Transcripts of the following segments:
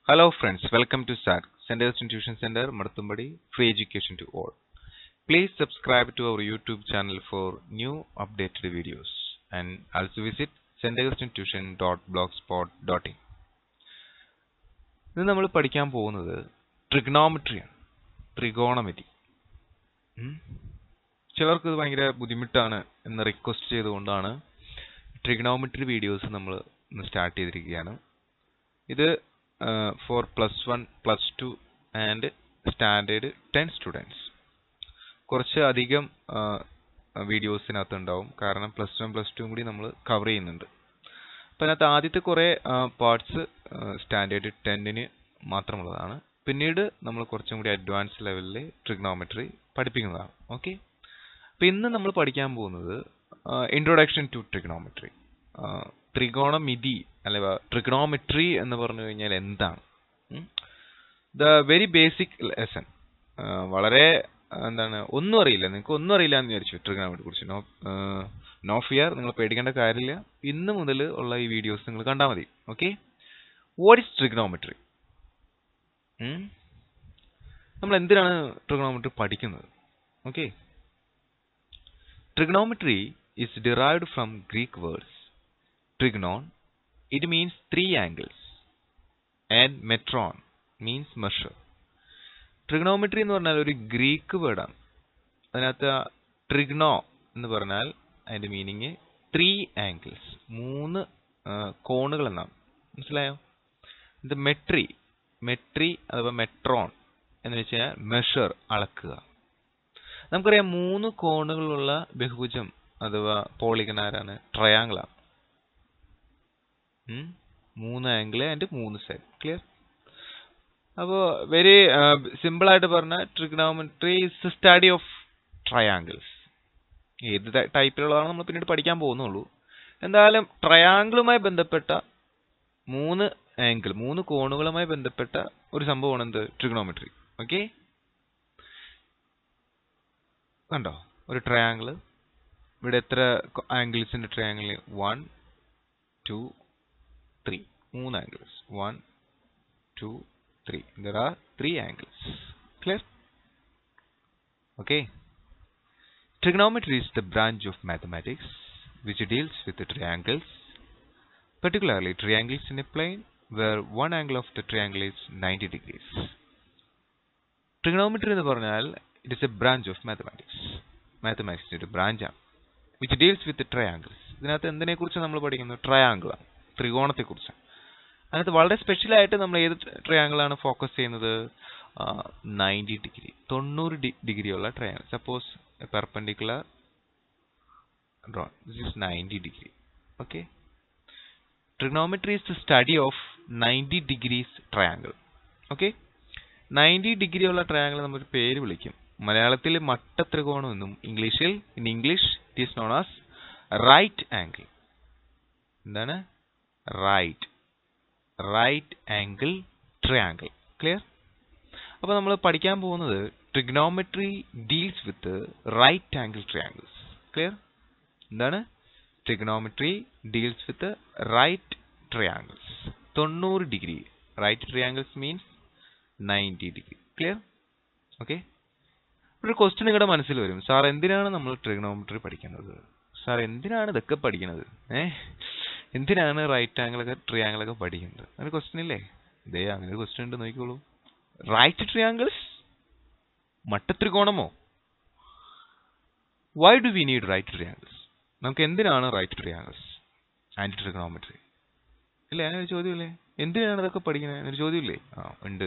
Hello friends, welcome to SAC, Centers Tuition Center, Martumbadi, Free Education to All. Please subscribe to our YouTube channel for new updated videos and also visit centersintuition.blogspot.in. ഇന്ന് നമ്മൾ പഠിക്കാൻ പോകുന്നത് ട്രിഗ്നോമെട്രിയാണ് ട്രിഗോണമെറ്റി ചിലർക്ക് ഇത് ഭയങ്കര ബുദ്ധിമുട്ടാണ് എന്ന് റിക്വസ്റ്റ് ചെയ്തുകൊണ്ടാണ് ട്രിഗ്നോമെട്രി വീഡിയോസ് നമ്മൾ ഇന്ന് സ്റ്റാർട്ട് ചെയ്തിരിക്കുകയാണ് ഇത് for plus one plus two and standard ten students കുറച്ച് അധികം വീഡിയോസിനകത്ത് ഉണ്ടാവും കാരണം പ്ലസ് വൺ പ്ലസ് ടു കൂടി നമ്മൾ കവർ ചെയ്യുന്നുണ്ട് അപ്പം അതിനകത്ത് ആദ്യത്തെ കുറേ പാർട്സ് സ്റ്റാൻഡേർഡ് ടെന്നിന് മാത്രമുള്ളതാണ് പിന്നീട് നമ്മൾ കുറച്ചും കൂടി അഡ്വാൻസ് ലെവലിൽ ട്രിഗ്നോമെട്രി പഠിപ്പിക്കുന്നതാണ് ഓക്കെ അപ്പം ഇന്ന് നമ്മൾ പഠിക്കാൻ പോകുന്നത് ഇൻട്രൊഡക്ഷൻ ടു ട്രിഗ്നോമെട്രി ത്രികോണമിതി അല്ലെ ട്രിഗ്നോമെട്രി എന്ന് പറഞ്ഞു കഴിഞ്ഞാൽ എന്താണ് ദ വെരി ബേസിക് ലെസൺ വളരെ എന്താണ് ഒന്നും അറിയില്ല നിങ്ങൾക്ക് ഒന്നും അറിയില്ല എന്ന് വിചാരിച്ചു ട്രിഗ്നോമെട്രി കുറിച്ച് നോ നോ ഫിയർ നിങ്ങൾ പേടിക്കേണ്ട കാര്യമില്ല ഇന്ന് മുതൽ ഉള്ള ഈ വീഡിയോസ് നിങ്ങൾ കണ്ടാൽ മതി ഓക്കെ വാട്ട് ഇസ് ട്രിഗ്നോമെട്രി നമ്മൾ എന്തിനാണ് ട്രിഗ്നോമെട്രി പഠിക്കുന്നത് okay trigonometry is derived from Greek words trignon, it means three angles, and metron means measure. Trigonometry എന്ന് പറഞ്ഞാൽ ഒരു ഗ്രീക്ക് വേർഡാണ് അതിനകത്ത് ട്രിഗ്നോ എന്ന് പറഞ്ഞാൽ അതിന്റെ മീനിങ് ത്രീ ആംഗിൾസ് മൂന്ന് കോണുകൾ എന്നാണ് മനസ്സിലായോ ഇത് മെട്രി മെട്രി അഥവാ മെട്രോൺ എന്ന് വെച്ച് കഴിഞ്ഞാൽ മെഷർ അളക്കുക നമുക്കറിയാം മൂന്ന് കോണുകളുള്ള ബഹുഭുജം അഥവാ പോളിഗൺ ആരാണ് ട്രയാങ്കിൾ ആണ് മൂന്ന് ആംഗിൾ ആൻഡ് മൂന്ന് സൈഡ് ക്ലിയർ അപ്പോൾ വെരി സിമ്പിൾ ആയിട്ട് പറഞ്ഞാൽ trigonometry is study of triangles ഏത് ടൈപ്പിലുള്ളതാണ് നമ്മൾ പിന്നീട് പഠിക്കാൻ പോകുന്നുള്ളൂ എന്തായാലും ട്രയാങ്കിളുമായി ബന്ധപ്പെട്ട മൂന്ന് ആംഗിൾ മൂന്ന് കോണുകളുമായി ബന്ധപ്പെട്ട ഒരു സംഭവമാണ് എന്ത് ട്രിഗ്നോമെട്രി ഓക്കെ കണ്ടോ ഒരു ട്രയാങ്കിള് ഇവിടെ എത്ര ആംഗിൾസിന്റെ ട്രയാങ്കിൾ വൺ ടു ത്രീ മൂന്ന് angles one two three there are three angles clear okay Trigonometry is the branch of mathematics which deals with the triangles, particularly triangles in a plane where one angle of the triangle is 90 degrees. Trigonometry എന്ന് പറഞ്ഞാൽ it is a branch of mathematics. മാത്തമാറ്റിക്സിന്റെ ഒരു ബ്രാഞ്ചാണ് which deals with triangles ഇതിനകത്ത് എന്തിനെ കുറിച്ച് നമ്മൾ പഠിക്കുന്നത് ട്രയാങ്കിൾ ആണ് ത്രികോണത്തെ കുറിച്ച് അതിനകത്ത് വളരെ സ്പെഷ്യൽ ആയിട്ട് നമ്മൾ ഏത് ട്രയാങ്കിൾ ആണ് ഫോക്കസ് ചെയ്യുന്നത് നയൻറ്റി ഡിഗ്രി തൊണ്ണൂറ് ഡിഗ്രി ഉള്ള triangle suppose perpendicular draw this is ninety degree okay trigonometry is the study of ninety degrees triangle okay ninety degree ഉള്ള ട്രയാങ്കിൾ നമ്മൾ പേര് വിളിക്കും മലയാളത്തിൽ മട്ടത്രികോണം എന്നും ഇംഗ്ലീഷിൽ in English it is known as right angle എന്താണ് right right angle triangle clear അപ്പോൾ നമ്മൾ പഠിക്കാൻ പോകുന്നത് trigonometry deals with right angle triangles clear എന്താണ് trigonometry deals with right triangles തൊണ്ണൂറ് degree right triangles means ninety degree clear okay ഒരു question നിങ്ങളുടെ മനസ്സിൽ വരും സാർ എന്തിനാണ് നമ്മൾ ട്രിഗണോമെട്രി പഠിക്കുന്നത് സാർ എന്തിനാണ് ഇതൊക്കെ പഠിക്കുന്നത് ഏഹ് എന്തിനാണ് റൈറ്റ് ആംഗിളൊക്കെ ട്രിയാങ്കിളൊക്കെ പഠിക്കുന്നത് ഒരു ക്വസ്റ്റ്യൻ ഇല്ലേ ഇതേ അങ്ങനെ ഒരു ക്വസ്റ്റ്യൻ ഉണ്ട് നോക്കിക്കോളൂ റൈറ്റ് ട്രിയാങ്കിൾസ് മട്ടത്രികോണമോ why do we need right triangles നമുക്ക് എന്തിനാണ് റൈറ്റ് ട്രിയാങ്കിൾസ് ആന്റി ട്രിഗണോമെട്രി ഇല്ലേ അങ്ങനെ ഒരു ചോദ്യമില്ലേ എന്തിനാണ് ഇതൊക്കെ പഠിക്കുന്നത് ഒരു ചോദ്യമില്ലേ ആ ഉണ്ട്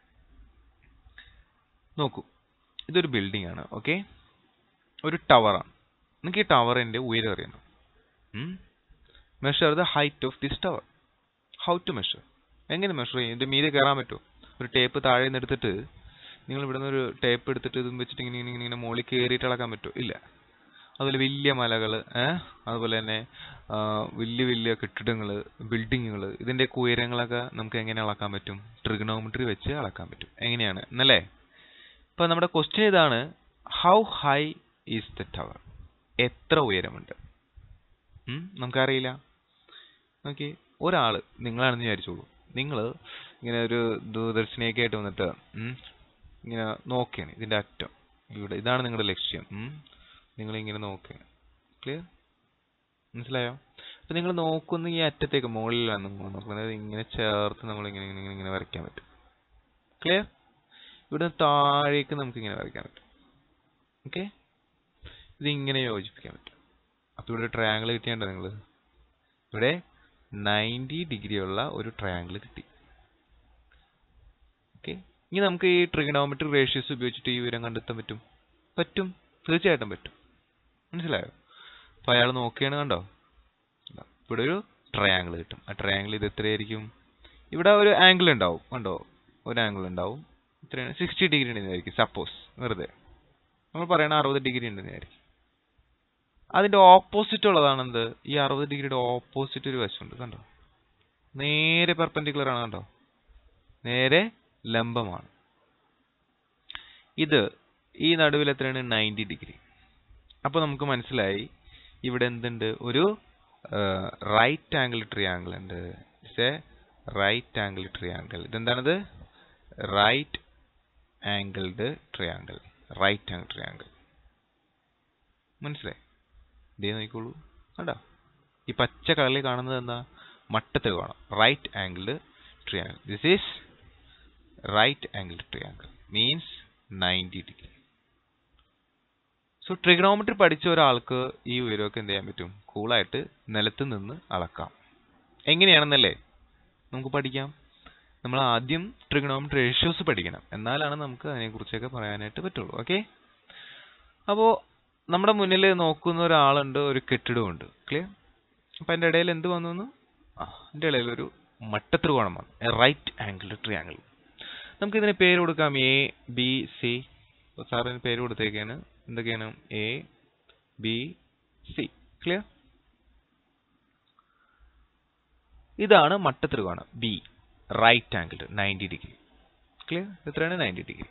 നോക്കൂ ഇതൊരു ബിൽഡിംഗ് ആണ് ഓക്കെ ഒരു ടവറാണ് നിങ്ങൾക്ക് ഈ ടവറിന്റെ ഉയരം അറിയണം measure the height of this tower how to measure എങ്ങനെ മെഷർ ചെയ്യും ഇതിന്റെ മീതെ കയറാൻ പറ്റുമോ ഒരു ടേപ്പ് താഴെ നിന്ന് എടുത്തിട്ട് നിങ്ങൾ ഇവിടെ നിന്ന് ഒരു ടേപ്പ് എടുത്തിട്ട് ഇതും വെച്ചിട്ട് ഇങ്ങനെ ഇങ്ങനെ ഇങ്ങനെ മുകളിൽ കയറിയിട്ട് അളക്കാൻ പറ്റുമോ ഇല്ല അതുപോലെ വലിയ മലകൾ അതുപോലെ തന്നെ വലിയ വലിയ കെട്ടിടങ്ങൾ ബിൽഡിങ്ങുകൾ ഇതിന്റെ ഉയരങ്ങളൊക്കെ നമുക്ക് എങ്ങനെ അളക്കാൻ പറ്റും ട്രിഗണോമെട്രി വെച്ച് അളക്കാൻ പറ്റും എങ്ങനെയാണ് എന്നല്ലേ ഇപ്പൊ നമ്മുടെ ക്വസ്റ്റ്യൻ ഇതാണ് how high is the tower എത്ര ഉയരമുണ്ട് നമുക്കറിയില്ല ഓക്കെ ഒരാള് നിങ്ങളാണെന്ന് വിചാരിച്ചോളൂ നിങ്ങൾ ഇങ്ങനെ ഒരു ദൂരദർശിനിയൊക്കെ ആയിട്ട് വന്നിട്ട് ഉം, ഇങ്ങനെ നോക്കുകയാണ് ഇതിന്റെ അറ്റം ഇവിടെ ഇതാണ് നിങ്ങളുടെ ലക്ഷ്യം നിങ്ങൾ ഇങ്ങനെ നോക്കുകയാണ് ക്ലിയർ മനസ്സിലായോ അപ്പൊ നിങ്ങൾ നോക്കുന്ന ഈ അറ്റത്തേക്ക് മുകളിലാണ് നിങ്ങൾ നോക്കുന്നത് ഇങ്ങനെ ചേർത്ത് നമ്മൾ ഇങ്ങനെ ഇങ്ങനെ ഇങ്ങനെ ഇങ്ങനെ വരയ്ക്കാൻ പറ്റും ക്ലിയർ ഇവിടെ താഴേക്ക് നമുക്ക് ഇങ്ങനെ വരയ്ക്കാൻ പറ്റും ഓക്കെ ഇത് ഇങ്ങനെ യോജിപ്പിക്കാൻ പറ്റും അപ്പൊ ഇവിടെ ട്രയാങ്കിൾ കിട്ടിയുണ്ടോ നിങ്ങൾ ഇവിടെ നയൻറ്റി ഡിഗ്രി ഉള്ള ഒരു ട്രയാങ്കിൾ കിട്ടി ഓക്കെ ഇനി നമുക്ക് ഈ ട്രിഗണോമെട്രിക് റേഷ്യോസ് ഉപയോഗിച്ചിട്ട് ഈ വിവരം കണ്ടെത്താൻ പറ്റും പറ്റും തീർച്ചയായിട്ടും പറ്റും മനസ്സിലായോ അപ്പൊ അയാൾ നോക്കിയാണ് കണ്ടോ ഇതാ, ഇവിടെ ഒരു ട്രയാങ്കിൾ കിട്ടും ആ ട്രയാങ്കിൾ ഇത് എത്രയായിരിക്കും ഇവിടെ ഒരു ആംഗിൾ ഉണ്ടാവും കണ്ടോ ഒരു ആംഗിൾ ഉണ്ടാവും എത്രയാണ് സിക്സ്റ്റി ഡിഗ്രി ഉണ്ടെന്നായിരിക്കും സപ്പോസ് വെറുതെ നമ്മൾ പറയണ അറുപത് ഡിഗ്രി ഉണ്ടെന്നായിരിക്കും അതിന്റെ ഓപ്പോസിറ്റ് ഉള്ളതാണ് എന്ത് ഈ അറുപത് ഡിഗ്രിയുടെ ഓപ്പോസിറ്റ് ഒരു വശമുണ്ട് കണ്ടോ നേരെ പെർപെൻഡിക്കുലർ ആണ് കണ്ടോ നേരെ ലംബമാണ് ഇത് ഈ നടുവിൽ എത്രയാണ് നയൻറ്റി ഡിഗ്രി അപ്പൊ നമുക്ക് മനസ്സിലായി ഇവിടെ എന്തുണ്ട് ഒരു റൈറ്റ് ആംഗിൾ ട്രിയാങ്കിൾ ഉണ്ട് it's a right angle triangle ഇതെന്താണിത് right angled triangle right angle triangle മനസ്സിലായി ഇതേ നോക്കിക്കോളൂ കണ്ടോ ഈ പച്ച കളറിൽ കാണുന്നത് എന്താ മട്ടത്രികോണം right angled triangle this is right angled triangle means ninety degree so trigonometry പഠിച്ച ഒരാൾക്ക് ഈ ഉയരമൊക്കെ എന്ത് ചെയ്യാൻ പറ്റും കൂളായിട്ട് നിലത്ത് നിന്ന് അളക്കാം എങ്ങനെയാണെന്നല്ലേ നമുക്ക് പഠിക്കാം നമ്മൾ ആദ്യം ട്രിഗണോമെട്രി റേഷ്യോസ് പഠിക്കണം എന്നാലാണ് നമുക്ക് അതിനെക്കുറിച്ചൊക്കെ പറയാനായിട്ട് പറ്റുള്ളൂ ഓക്കെ അപ്പോൾ നമ്മുടെ മുന്നിൽ നോക്കുന്ന ഒരാളുണ്ട് ഒരു കെട്ടിടമുണ്ട് ക്ലിയർ അപ്പം അതിൻ്റെ ഇടയിൽ എന്ത് വന്നു എന്ന്? ആ അതിൻ്റെ ഇടയിൽ ഒരു മട്ടത്രികോണം വന്നു റൈറ്റ് ആംഗിൾ ട്രിയാങ്കിൾ നമുക്ക് ഇതിന് പേര് കൊടുക്കാം എ ബി സി സാറിന് പേര് കൊടുത്തേക്കാണ് എന്തൊക്കെയാണ് എ ബി സി ക്ലിയർ ഇതാണ് മട്ടത്രികോണം B right angle ninety degree clear എത്രയാണ് ninety degree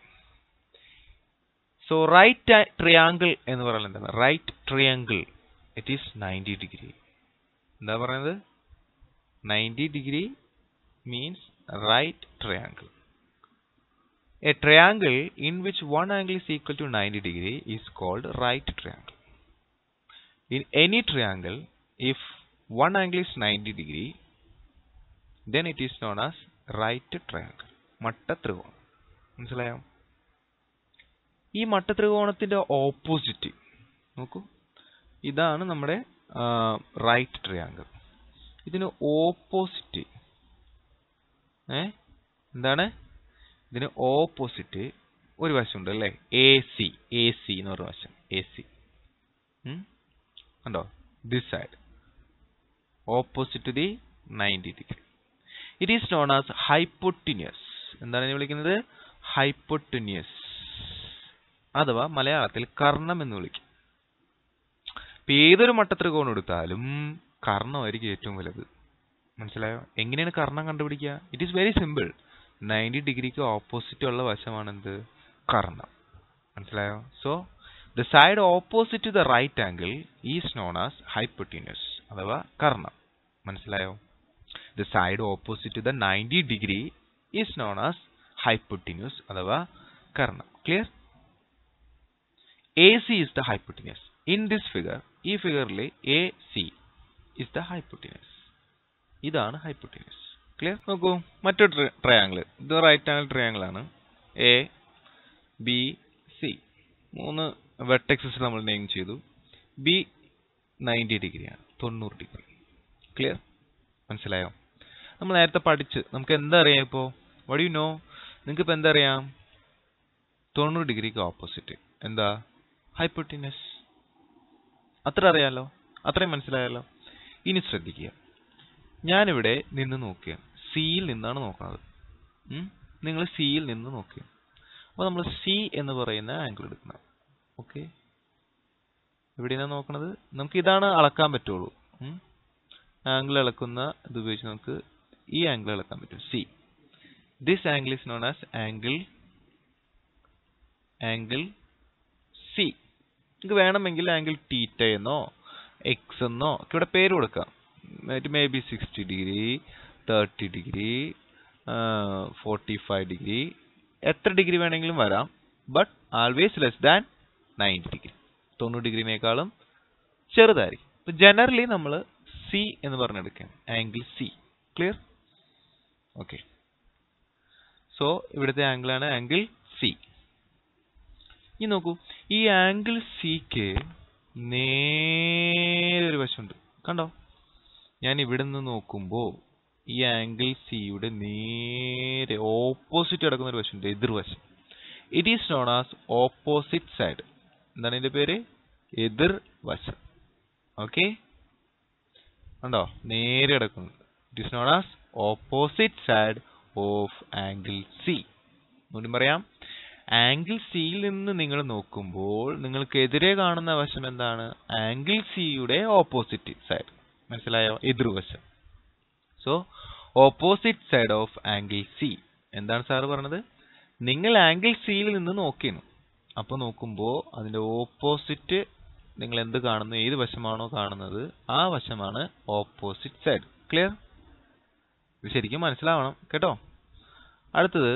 so right triangle എന്ന് പറയുന്നത് എന്താണ് right triangle it is ninety degree എന്താ പറയുന്നത് ninety degree means right triangle A triangle in which one angle is equal to 90 degree is called right triangle. In any triangle, if one angle is 90 degree, then it is known as right triangle. മട്ടത്രികോണം മനസ്സിലായോ ഈ മട്ടത്രികോണത്തിന്റെ opposite നോക്കൂ ഇതാണ് നമ്മുടെ right triangle ഇതിന് opposite ഏ എന്താണ് ഇതിന് ഓപ്പോസിറ്റ് ഒരു വശമുണ്ട് അല്ലേ എ സി എ സി എന്ന് പറഞ്ഞ വശം എ സി കണ്ടോ this side opposite to the ninety degree it is known as hypotenuse എന്താണ് ഇതിനെ വിളിക്കുന്നത് ഹൈപ്പൊട്ടിനിയസ് അഥവാ മലയാളത്തിൽ കർണം എന്ന് വിളിക്കും ഇപ്പൊ ഏതൊരു മട്ടത്രികോണം എടുത്താലും കർണമായിരിക്കും ഏറ്റവും വലുത് മനസ്സിലായോ എങ്ങനെയാണ് കർണം കണ്ടുപിടിക്കുക it is very simple ninety ഡിഗ്രിക്ക് ഓപ്പോസിറ്റ് ഉള്ള വശമാണ് എന്ത് കർണം മനസ്സിലായോ so the side opposite to the right angle is known as hypotenuse അഥവാ കർണം മനസ്സിലായോ the side opposite to the ninety degree is known as hypotenuse അഥവാ കർണം clear A C is the hypotenuse in this figure ഈ ഫിഗറിൽ A C is the hypotenuse ഇതാണ് hypotenuse clear നോക്കൂ മറ്റൊരു ട്രയാങ്കിൾ ഇത് റൈറ്റ് ആംഗിൾ ട്രയാങ്കിൾ ആണ് A B C മൂന്ന് വെർട്ടെക്സസ് നമ്മൾ നെയിം ചെയ്തു ബി നയൻറ്റി ഡിഗ്രിയാണ് തൊണ്ണൂറ് ഡിഗ്രി ക്ലിയർ മനസ്സിലായോ നമ്മൾ നേരത്തെ പഠിച്ച് നമുക്ക് എന്താ അറിയാം ഇപ്പോൾ വടി യു നോ നിങ്ങൾക്ക് ഇപ്പോൾ എന്താ അറിയാം തൊണ്ണൂറ് ഡിഗ്രിക്ക് ഓപ്പോസിറ്റ് എന്താ ഹൈപ്പൊട്ടിനസ് അത്ര അറിയാലോ അത്രയും മനസ്സിലായല്ലോ ഇനി ശ്രദ്ധിക്കുക ഞാനിവിടെ നിന്ന് നോക്കുക സിയിൽ നിന്നാണ് നോക്കുന്നത് നിങ്ങൾ സിയിൽ നിന്ന് നോക്കുക അപ്പോൾ നമ്മൾ സി എന്ന് പറയുന്ന ആംഗിൾ എടുക്കണം ഓക്കെ എവിടെയാണ് നോക്കണത് നമുക്ക് ഇതാണ് അളക്കാൻ പറ്റുള്ളൂ ആംഗിൾ അളക്കുന്ന ഇത് ഉപയോഗിച്ച് നമുക്ക് ഈ ആംഗിൾ അളക്കാൻ പറ്റും C this angle is known as angle angle C നിങ്ങൾക്ക് വേണമെങ്കിൽ ആംഗിൾ ടീറ്റ എന്നോ എക്സ് എന്നോ ഒക്കെ ഇവിടെ പേര് കൊടുക്കാം it may be sixty degree thirty degree forty five degree എത്ര ഡിഗ്രി വേണമെങ്കിലും വരാം but always less than ninety degree തൊണ്ണൂറ് ഡിഗ്രിനേക്കാളും ചെറുതായിരിക്കും ഇപ്പൊ ജനറലി നമ്മൾ സി എന്ന് പറഞ്ഞെടുക്കാം angle C clear okay so ഇവിടുത്തെ ആംഗിൾ ആണ് ആംഗിൾ സി ഇനി നോക്കൂ ഈ ആംഗിൾ സിക്ക് നേരെ ഒരു വശമുണ്ട് കണ്ടോ ഞാൻ ഇവിടെ നിന്ന് നോക്കുമ്പോൾ ഈ ആംഗിൾ സിയുടെ നേരെ ഓപ്പോസിറ്റ് കിടക്കുന്ന ഒരു വശമുണ്ട് എതിർവശം it is known as opposite side എന്താണ് ഇതിന്റെ പേര് എതിർ വശം ഓക്കെ ഉണ്ടോ നേരെ കിടക്കുന്നത് it is known as opposite side of angle C ഒന്നും പറയാം ആംഗിൾ സിയിൽ നിന്ന് നിങ്ങൾ നോക്കുമ്പോൾ നിങ്ങൾക്ക് എതിരെ കാണുന്ന വശം എന്താണ് ആംഗിൾ സിയുടെ ഓപ്പോസിറ്റ് സൈഡ് മനസ്സിലായോ എതിർവശം so opposite side of angle C എന്താണ് സാറ് പറഞ്ഞത് നിങ്ങൾ ആംഗിൾ സിയിൽ നിന്ന് നോക്കിയാണ് അപ്പൊ നോക്കുമ്പോൾ അതിന്റെ ഓപ്പോസിറ്റ് നിങ്ങൾ എന്ത് കാണുന്നു ഏത് വശമാണോ കാണുന്നത് ആ വശമാണ് ഓപ്പോസിറ്റ് സൈഡ് ക്ലിയർ ഇത് ശരിക്കും മനസ്സിലാവണം കേട്ടോ അടുത്തത്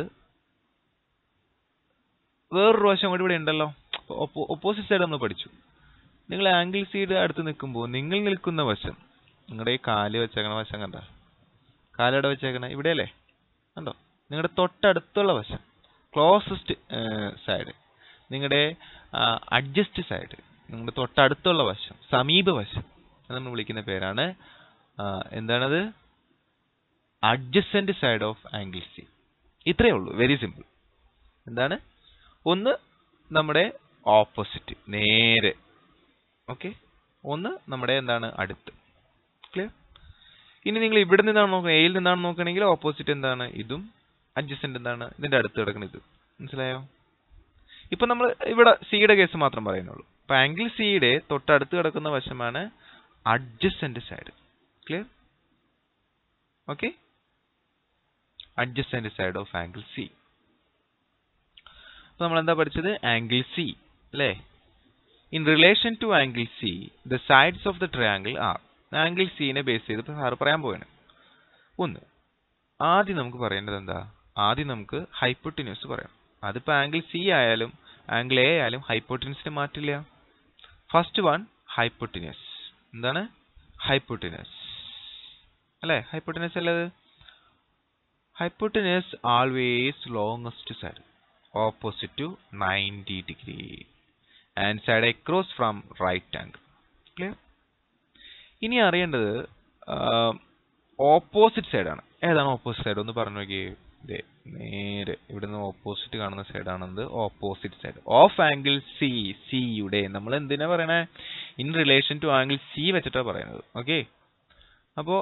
വേറൊരു വശം കൂടി ഇവിടെ ഉണ്ടല്ലോ ഓപ്പോസിറ്റ് സൈഡ് നമ്മൾ പഠിച്ചു നിങ്ങൾ ആംഗിൾ സിയുടെ അടുത്ത് നിൽക്കുമ്പോൾ നിങ്ങൾ നിൽക്കുന്ന വശം നിങ്ങളുടെ ഈ കാല് വെച്ചേക്കണ വശം കണ്ട കാലെവിടെ വെച്ചേക്കണ ഇവിടെയല്ലേ കണ്ടോ നിങ്ങളുടെ തൊട്ടടുത്തുള്ള വശം ക്ലോസസ്റ്റ് സൈഡ് നിങ്ങളുടെ അഡ്ജസ്റ്റ് സൈഡ് നിങ്ങളുടെ തൊട്ടടുത്തുള്ള വശം സമീപ വശം എന്ന് നമ്മൾ വിളിക്കുന്ന പേരാണ് ആ, എന്താണത് adjacent side of angle C ഇത്രയേ ഉള്ളൂ വെരി സിമ്പിൾ എന്താണ് ഒന്ന് നമ്മുടെ ഓപ്പോസിറ്റ് നേരെ ഓക്കെ ഒന്ന് നമ്മുടെ എന്താണ് അടുത്ത് ക്ലിയർ ഇനി നിങ്ങൾ ഇവിടെ നിന്നാണ് നോക്കുന്നത് എയിൽ നിന്നാണ് നോക്കുകയാണെങ്കിൽ ഓപ്പോസിറ്റ് എന്താണ് ഇതും അഡ്ജസ്റ്റന്റ് എന്താണ് ഇതിന്റെ അടുത്ത് കിടക്കുന്ന ഇത് മനസ്സിലായോ ഇപ്പൊ നമ്മൾ ഇവിടെ സിയുടെ കേസ് മാത്രം പറയുന്നുള്ളൂ അപ്പൊ ആംഗിൾ സിയുടെ തൊട്ടടുത്ത് കിടക്കുന്ന വശമാണ് adjacent side clear okay adjacent side of angle C അപ്പൊ നമ്മൾ എന്താ പഠിച്ചത് ആംഗിൾ സി അല്ലേ in relation to angle C the sides of the triangle are angle സിനെ ബേസ് ചെയ്ത് സാറ് പറയാൻ പോവാണ് ഒന്ന് ആദ്യം നമുക്ക് പറയേണ്ടത് എന്താ ആദ്യം നമുക്ക് ഹൈപ്പോട്ടിന്യൂസ് പറയാം അതിപ്പോ ആംഗിൾ സി ആയാലും ആംഗിൾ എ ആയാലും ഹൈപ്പോട്ടിന്യൂസിനെ മാറ്റില്ല ഫസ്റ്റ് വൺ ഹൈപ്പോട്ടിന്യൂസ് എന്താണ് ഹൈപ്പോട്ടിന്യൂസ് അല്ലേ ഹൈപ്പോട്ടിന്യൂസ് അല്ലത് hypotenuse always longest side opposite to ninety degree and side across from right angle clear ഇനി അറിയേണ്ടത് ഓപ്പോസിറ്റ് സൈഡാണ് ഏതാണ് ഓപ്പോസിറ്റ് സൈഡ് ഒന്ന് പറഞ്ഞു നോക്കിയേ ദേ നേരെ ഇവിടുന്ന് ഓപ്പോസിറ്റ് കാണുന്ന സൈഡാണെന്ത് opposite side of angle C സിയുടെ നമ്മൾ എന്തിനാ പറയണേ in relation to angle C വെച്ചിട്ടാണ് പറയുന്നത് ഓക്കെ അപ്പോ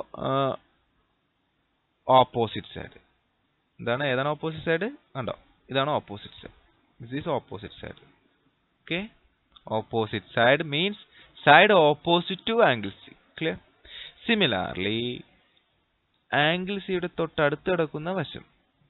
ഓപ്പോസിറ്റ് സൈഡ് എന്താണ് ഏതാണ് ഓപ്പോസിറ്റ് സൈഡ് കണ്ടോ ഇതാണ് opposite side this is opposite side okay opposite side means side opposite to angle C clear similarly angle സിയുടെ തൊട്ടടുത്ത് കിടക്കുന്ന വശം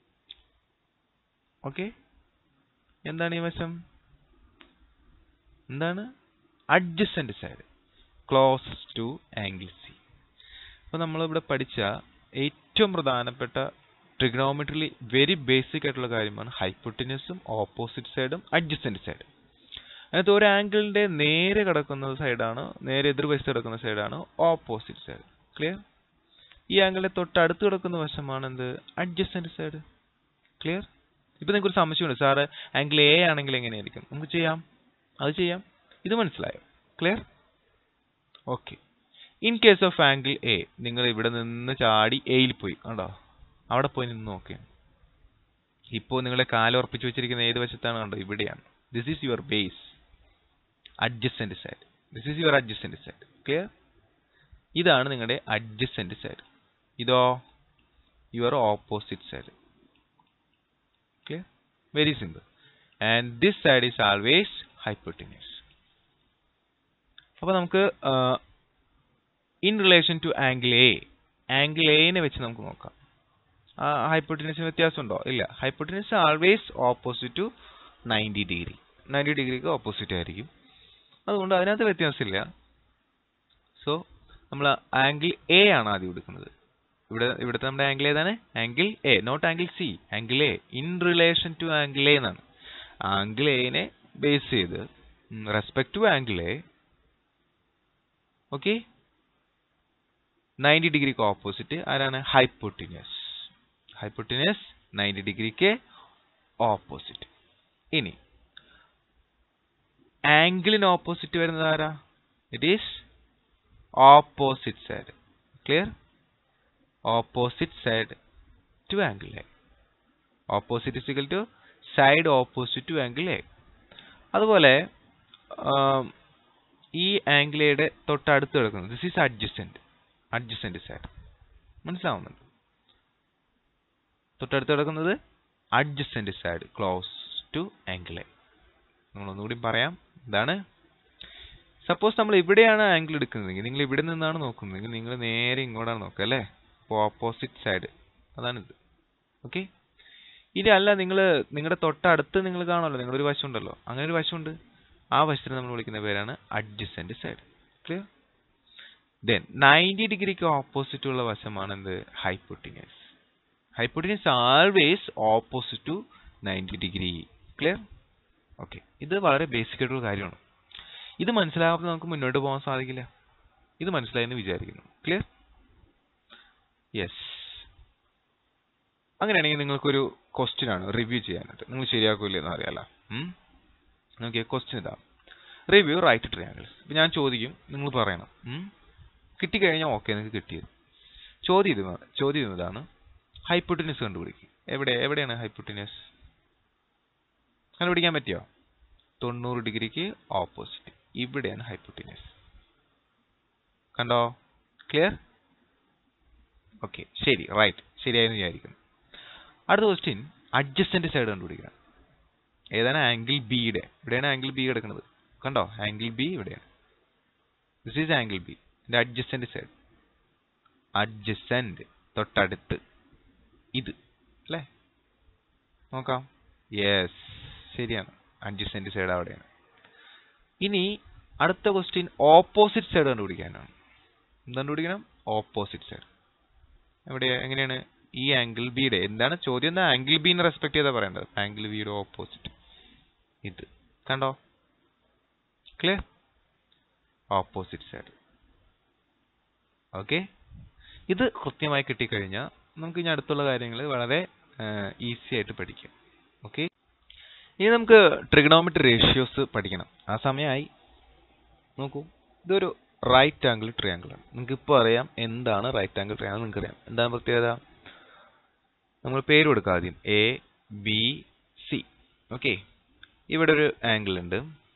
ഓക്കെ എന്താണ് ഈ വശം എന്താണ് adjacent side closest to angle C അപ്പൊ നമ്മളിവിടെ പഠിച്ച ഏറ്റവും പ്രധാനപ്പെട്ട ട്രിഗ്നോമെട്രിയിൽ വെരി ബേസിക് ആയിട്ടുള്ള കാര്യമാണ് ഹൈപ്പോട്ടിനസും ഓപ്പോസിറ്റ് സൈഡും അഡ്ജസ്റ്റന്റ് സൈഡും അതിനകത്ത് ഒരു ആംഗിളിന്റെ നേരെ കിടക്കുന്ന സൈഡാണ് നേരെ എതിർവശത്ത് കിടക്കുന്ന സൈഡാണ് ഓപ്പോസിറ്റ് സൈഡ് ക്ലിയർ ഈ ആംഗിളിന്റെ തൊട്ടടുത്ത് കിടക്കുന്ന വശമാണ് എന്ത് അഡ്ജസ്റ്റന്റ് സൈഡ് ക്ലിയർ ഇപ്പൊ നിങ്ങൾക്ക് ഒരു സംശയമുണ്ട് സാറ് ആംഗിൾ എ ആണെങ്കിൽ എങ്ങനെയായിരിക്കും നമുക്ക് ചെയ്യാം അത് ചെയ്യാം ഇത് മനസ്സിലായോ clear okay in case of angle A നിങ്ങൾ ഇവിടെ നിന്ന് ചാടി എയിൽ പോയി കണ്ടോ അവിടെ പോയി നിന്ന് നോക്കുക ഇപ്പോൾ നിങ്ങളെ കാല് ഉറപ്പിച്ചു വെച്ചിരിക്കുന്ന ഏത് വശത്താണ് കണ്ടോ ഇവിടെയാണ് this is your base adjacent side this is your adjacent side clear ഇതാണ് നിങ്ങളുടെ അഡ്ജസ്റ്റന്റ് സൈഡ് ഇതോ your opposite side clear very simple and this side is always hypotenuse അപ്പൊ നമുക്ക് in relation to angle A angle എനെ വെച്ച് നമുക്ക് നോക്കാം ആ ഹൈപ്പോട്ടിനസിന് വ്യത്യാസമുണ്ടോ ഇല്ല hypotenuse always opposite to ninety degree ninety ഡിഗ്രിക്ക് ഓപ്പോസിറ്റ് ആയിരിക്കും അതുകൊണ്ട് അതിനകത്ത് വ്യത്യാസമില്ല സോ നമ്മൾ ആംഗിൾ എ ആണ് ആദ്യം എടുക്കുന്നത് ഇവിടെ ഇവിടുത്തെ നമ്മുടെ ആംഗിൾ ഏതാണ് angle A not angle C angle A in relation to angle A എന്നാണ് ആംഗിൾ എനെ ബേസ് ചെയ്ത് respect to angle A okay ninety ഡിഗ്രിക്ക് ഓപ്പോസിറ്റ് ആരാണ് ഹൈപ്പോട്ടിനിയസ് ഹൈപ്പോട്ടിനിയസ് നയൻറ്റി ഡിഗ്രിക്ക് ഓപ്പോസിറ്റ് ഇനി ആംഗിളിന് ഓപ്പോസിറ്റ് വരുന്നത് ആരാ it is opposite side clear opposite side to angle A opposite is equal to side opposite to angle A അതുപോലെ ആം, ഈ ആംഗിൾ എയുടെ തൊട്ടടുത്ത് കിടക്കുന്നത് this is adjacent adjacent side മനസ്സിലാവുന്നുണ്ട് തൊട്ടടുത്ത് കിടക്കുന്നത് adjacent side close to angle A നമ്മളൊന്നുകൂടി പറയാം എന്താണ് സപ്പോസ് നമ്മൾ ഇവിടെയാണ് ആംഗിൾ എടുക്കുന്നതെങ്കിൽ നിങ്ങൾ ഇവിടെ നിന്നാണ് നോക്കുന്നതെങ്കിൽ നിങ്ങൾ നേരെ ഇങ്ങോട്ടാണ് നോക്കുക അല്ലേ അപ്പോൾ ഓപ്പോസിറ്റ് സൈഡ് അതാണിത് ഓക്കെ ഇനി അല്ല നിങ്ങൾ നിങ്ങളുടെ തൊട്ടടുത്ത് നിങ്ങൾ കാണുമല്ലോ നിങ്ങളുടെ ഒരു വശം ഉണ്ടല്ലോ അങ്ങനെ ഒരു വശമുണ്ട് ആ വശത്തിന് നമ്മൾ വിളിക്കുന്ന പേരാണ് adjacent side clear then ninety ഡിഗ്രിക്ക് ഓപ്പോസിറ്റ് ഉള്ള വശമാണ് എന്ത് hypotenuse hypotenuse always opposite to ninety degree clear okay ഇത് വളരെ ബേസിക് ആയിട്ടുള്ള കാര്യമാണ് ഇത് മനസ്സിലാകാതെ നമുക്ക് മുന്നോട്ട് പോകാൻ സാധിക്കില്ല ഇത് മനസ്സിലായെന്ന് വിചാരിക്കുന്നു ക്ലിയർ യെസ് അങ്ങനെയാണെങ്കിൽ നിങ്ങൾക്കൊരു ക്വസ്റ്റ്യൻ ആണ് റിവ്യൂ ചെയ്യാനായിട്ട് നിങ്ങൾ ശരിയാക്കൂല എന്ന് അറിയാലോ നോക്കിയ ക്വസ്റ്റ്യൻ ഇതാ റിവ്യൂ റൈറ്റ് ട്രയാങ്കിൾസ് ഇപ്പം ഞാൻ ചോദിക്കും നിങ്ങൾ പറയണം ഉം? കിട്ടിക്കഴിഞ്ഞാൽ ഓക്കെ നിങ്ങൾക്ക് കിട്ടിയത് ചോദ്യം ഇത് ചോദ്യം ഇതാണ് ഹൈപ്പോട്ടിനസ് കണ്ടുപിടിക്കും എവിടെ എവിടെയാണ് ഹൈപ്പോട്ടിനസ് കണ്ടുപിടിക്കാൻ പറ്റിയോ തൊണ്ണൂറ് ഡിഗ്രിക്ക് ഓപ്പോസിറ്റ് ഇവിടെയാണ് ഹൈപ്പോട്ടിനസ് കണ്ടോ ക്ലിയർ ഓക്കെ ശരി റൈറ്റ് ശരിയായെന്ന് വിചാരിക്കുന്നു അടുത്ത ക്വസ്റ്റ്യൻ അഡ്ജസ്റ്റന്റ് സൈഡ് കണ്ടുപിടിക്കണം ഏതാണ് ആംഗിൾ ബിയുടെ ഇവിടെയാണ് ആംഗിൾ ബി കിടക്കുന്നത് കണ്ടോ ആംഗിൾ ബി ഇവിടെയാണ് ദിസ് ഈസ് ആംഗിൾ ബി ഇതിന്റെ അഡ്ജസ്റ്റന്റ് സൈഡ് അഡ്ജസ്റ്റന്റ് തൊട്ടടുത്ത് ഇത് അല്ലേ നോക്കാം യെസ് ശരിയാണ് അഡ്ജസ്റ്റന്റ് സൈഡ് അവിടെയാണ് ഇനി അടുത്ത ക്വസ്റ്റ്യൻ ഓപ്പോസിറ്റ് സൈഡ് കണ്ടുപിടിക്കാനാണ് എന്ത് കണ്ടുപിടിക്കണം ഓപ്പോസിറ്റ് സൈഡ് എവിടെ എങ്ങനെയാണ് ഈ ആംഗിൾ ബിയുടെ എന്താണ് ചോദ്യം എന്താ ആംഗിൾ ബിനെ റെസ്പെക്ട് ചെയ്താ പറയേണ്ടത് ആംഗിൾ ബിയുടെ ഓപ്പോസിറ്റ് ഇത് കണ്ടോ ക്ലിയർ ഓപ്പോസിറ്റ് സൈഡ് ഓക്കെ ഇത് കൃത്യമായി കിട്ടിക്കഴിഞ്ഞാൽ നമുക്ക് ഇനി അടുത്തുള്ള കാര്യങ്ങൾ വളരെ ഈസി ആയിട്ട് പഠിക്കാം ഓക്കെ ഇനി നമുക്ക് ട്രിഗണോമെട്രി റേഷ്യോസ് പഠിക്കണം ആ സമയമായി നോക്കൂ ഇതൊരു റൈറ്റ് ആംഗിൾ ട്രയാങ്കിൾ ആണ് നിങ്ങൾക്ക് ഇപ്പോൾ അറിയാം എന്താണ് റൈറ്റ് ആംഗിൾ ട്രയാങ്കിൾ നിങ്ങൾക്ക് അറിയാം എന്താണ് പ്രത്യേകത നമ്മൾ പേര് കൊടുക്കാം ആദ്യം എ ബി സി ഓക്കെ ഇവിടെ ഒരു ആംഗിൾ ഉണ്ട്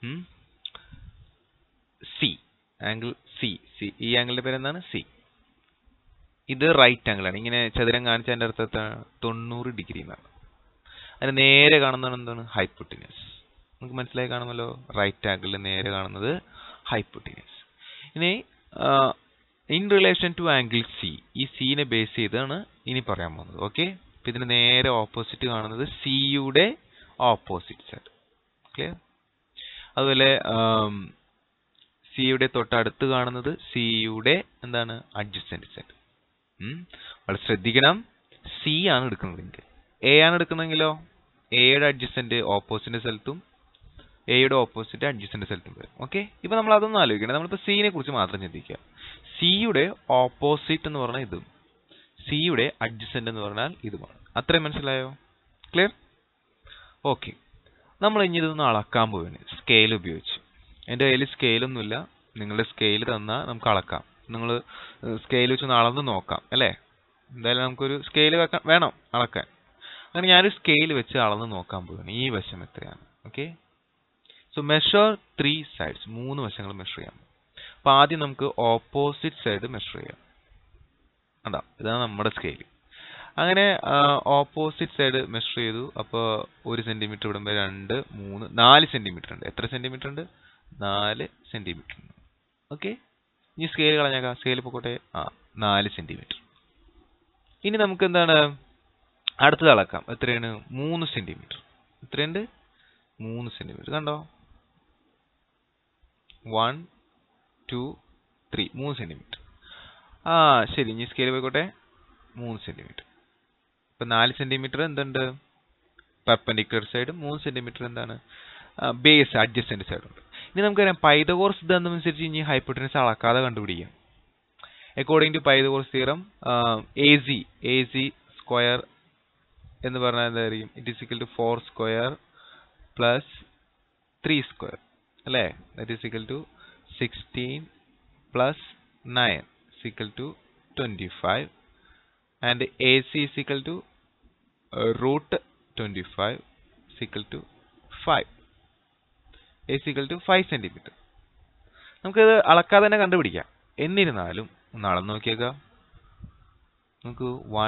സി ആംഗിൾ സി സി ഈ ആംഗിളിന്റെ പേര് എന്താണ് സി ഇത് റൈറ്റ് ആംഗിൾ ആണ് ഇങ്ങനെ ചതുരം കാണിച്ചതിന്റെ അർത്ഥത്തെ തൊണ്ണൂറ് ഡിഗ്രി എന്നാണ് അതിന് നേരെ കാണുന്നതാണ് എന്താണ് ഹൈപ്പോട്ടിനസ് നമുക്ക് മനസ്സിലായി കാണുമല്ലോ റൈറ്റ് ആംഗിളിൽ നേരെ കാണുന്നത് ഹൈപ്പോട്ടിനസ് ഇനി in relation to angle C ഈ സീനെ ബേസ് ചെയ്താണ് ഇനി പറയാൻ പോകുന്നത് ഓക്കെ അപ്പൊ ഇതിന് നേരെ ഓപ്പോസിറ്റ് കാണുന്നത് സിയുടെ ഓപ്പോസിറ്റ് സൈഡ് ക്ലിയർ അതുപോലെ സിയുടെ തൊട്ടടുത്ത് കാണുന്നത് സിയുടെ എന്താണ് അഡ്ജസ്റ്റന്റ് സൈഡ് വളരെ ശ്രദ്ധിക്കണം സി ആണ് എടുക്കുന്നതെങ്കിൽ എ ആണ് എടുക്കുന്നതെങ്കിലോ എയുടെ അഡ്ജസ്റ്റന്റ് ഓപ്പോസിറ്റ് സ്ഥലത്തും എയുടെ ഓപ്പോസിറ്റ് അഡ്ജസ്റ്റന്റ് സ്ഥലത്തും വരും ഓക്കെ ഇപ്പൊ നമ്മൾ അതൊന്നും ആലോചിക്കണം നമ്മളിപ്പോ സിനെ കുറിച്ച് മാത്രം ചിന്തിക്കുക സിയുടെ ഓപ്പോസിറ്റ് എന്ന് പറഞ്ഞാൽ ഇതും സിയുടെ അഡ്ജസ്റ്റന്റ് എന്ന് പറഞ്ഞാൽ ഇതുമാണ് അത്രയും മനസ്സിലായോ ക്ലിയർ ഓക്കെ നമ്മൾ ഇനി ഇതൊന്ന് അളക്കാൻ പോവുകയാണ് സ്കെയിൽ ഉപയോഗിച്ച് എൻ്റെ കയ്യിൽ സ്കെയിലൊന്നുമില്ല നിങ്ങളുടെ സ്കെയിൽ തന്നാൽ നമുക്ക് അളക്കാം നിങ്ങൾ സ്കെയിൽ വെച്ച് ഒന്ന് അളന്ന് നോക്കാം അല്ലേ എന്തായാലും നമുക്കൊരു സ്കെയിൽ വെക്കാൻ വേണം അളക്കാൻ അങ്ങനെ ഞാനൊരു സ്കെയിൽ വെച്ച് അളന്ന് നോക്കാൻ പോവുകയാണ് ഈ വശം എത്രയാണ് okay so measure three sides മൂന്ന് വശങ്ങൾ മെഷർ ചെയ്യാം അപ്പൊ ആദ്യം നമുക്ക് ഓപ്പോസിറ്റ് സൈഡ് മെഷർ ചെയ്യാം അതാ ഇതാണ് നമ്മുടെ സ്കെയിൽ അങ്ങനെ ഓപ്പോസിറ്റ് സൈഡ് മെഷർ ചെയ്തു അപ്പോൾ ഒരു സെന്റിമീറ്റർ ഇടുമ്പോൾ രണ്ട് മൂന്ന് നാല് സെന്റിമീറ്റർ ഉണ്ട് എത്ര സെന്റിമീറ്റർ ഉണ്ട് നാല് സെന്റിമീറ്റർ ഉണ്ട് ഓക്കെ ഇനി സ്കെയിൽ കളഞ്ഞേക്കാം സ്കെയിൽ പോക്കോട്ടെ ആ നാല് സെന്റിമീറ്റർ ഇനി നമുക്ക് എന്താണ് അടുത്തത് അളക്കാം എത്രയാണ് മൂന്ന് സെന്റിമീറ്റർ എത്രയുണ്ട് മൂന്ന് സെന്റിമീറ്റർ കണ്ടോ വൺ ടു ത്രീ മൂന്ന് സെന്റിമീറ്റർ ആ ശരി ഇനി സ്കെയിൽ പോയിക്കോട്ടെ മൂന്ന് സെന്റിമീറ്റർ ഇപ്പൊ നാല് സെന്റിമീറ്റർ എന്തുണ്ട് പെർപെൻഡിക്കുലർ സൈഡ് മൂന്ന് സെന്റിമീറ്റർ എന്താണ് ബേസ് അഡ്ജസ്റ്റന്റ് സൈഡ് ഉണ്ട് ഇനി നമുക്കറിയാം പൈതകോർസ് സിദ്ധാന്തം അനുസരിച്ച് ഇനി ഹൈപ്പോട്ടനസ് അളക്കാതെ കണ്ടുപിടിക്കാം according to Pythagoras theorem A C A C square എന്ന് പറഞ്ഞാൽ എന്തായിരിക്കും it is equal to four square plus three square അല്ലേ that is equal to sixteen plus nine equal to twenty five and A C is equal to uh, root 25 is equal to 5 a is equal to 5 centimetre നമുക്കിത് അളക്കാതെ തന്നെ കണ്ടുപിടിക്കാം എന്നിരുന്നാലും ഒന്ന് അളന്ന് നോക്കിയേക്കാം നമുക്ക് one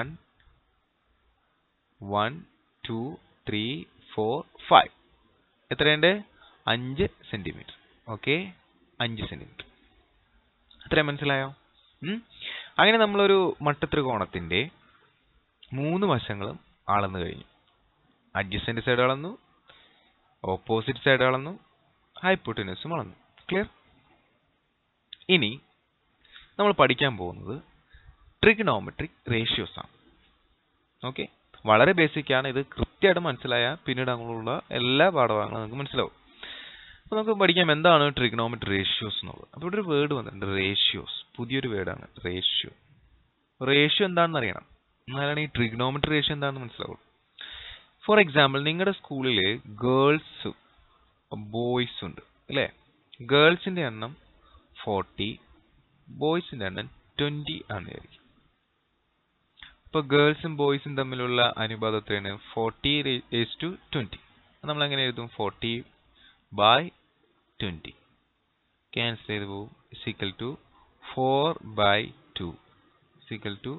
one two three four five എത്രയുണ്ട് അഞ്ച് സെന്റിമീറ്റർ ഓക്കെ അഞ്ച് സെന്റിമീറ്റർ അത്രയും മനസ്സിലായോ ഉം? അങ്ങനെ നമ്മളൊരു മട്ടത്രികോണത്തിന്റെ മൂന്ന് വശങ്ങളും അളന്നു കഴിഞ്ഞു അഡ്ജസ്റ്റന്റ് സൈഡ് അളന്നു ഓപ്പോസിറ്റ് സൈഡ് അളന്നു ഹൈപ്പോട്ടിനസും അളന്നു ക്ലിയർ ഇനി നമ്മൾ പഠിക്കാൻ പോകുന്നത് ട്രിഗണോമെട്രിക് റേഷ്യോസ് ആണ് ഓക്കെ വളരെ ബേസിക് ആണ് ഇത് കൃത്യമായിട്ട് മനസ്സിലായാൽ പിന്നീട് അങ്ങനെയുള്ള എല്ലാ പാഠഭാഗങ്ങളും നമുക്ക് മനസ്സിലാവും അപ്പോൾ നമുക്ക് പഠിക്കാം എന്താണ് ട്രിഗണോമെട്രി റേഷ്യോസ് എന്നുള്ളത് അപ്പോൾ ഇവിടെ ഒരു വേർഡ് വന്നിട്ടുണ്ട് റേഷ്യോസ് പുതിയൊരു വേർഡാണ് റേഷ്യോ റേഷ്യോ എന്താണെന്ന് അറിയണം എന്നാലാണ് ഈ ട്രിഗണോമെട്രി റേഷ്യോ എന്താണെന്ന് മനസ്സിലാവുള്ളൂ ഫോർ എക്സാമ്പിൾ നിങ്ങളുടെ സ്കൂളിൽ ഗേൾസ് ബോയ്സ് ഉണ്ട് അല്ലേ ഗേൾസിന്റെ എണ്ണം ഫോർട്ടി ബോയ്സിന്റെ എണ്ണം ട്വന്റി ആണ് വിചാരിക്കും ഇപ്പൊ ഗേൾസും ബോയ്സും തമ്മിലുള്ള അനുപാതം എത്രയാണ് ഫോർട്ടി ഏസ് ടു ട്വന്റി നമ്മൾ എങ്ങനെ എഴുതും ഫോർട്ടി ബൈ ട്വന്റി ക്യാൻസൽ ചെയ്ത് പോകും equal to four by two equal to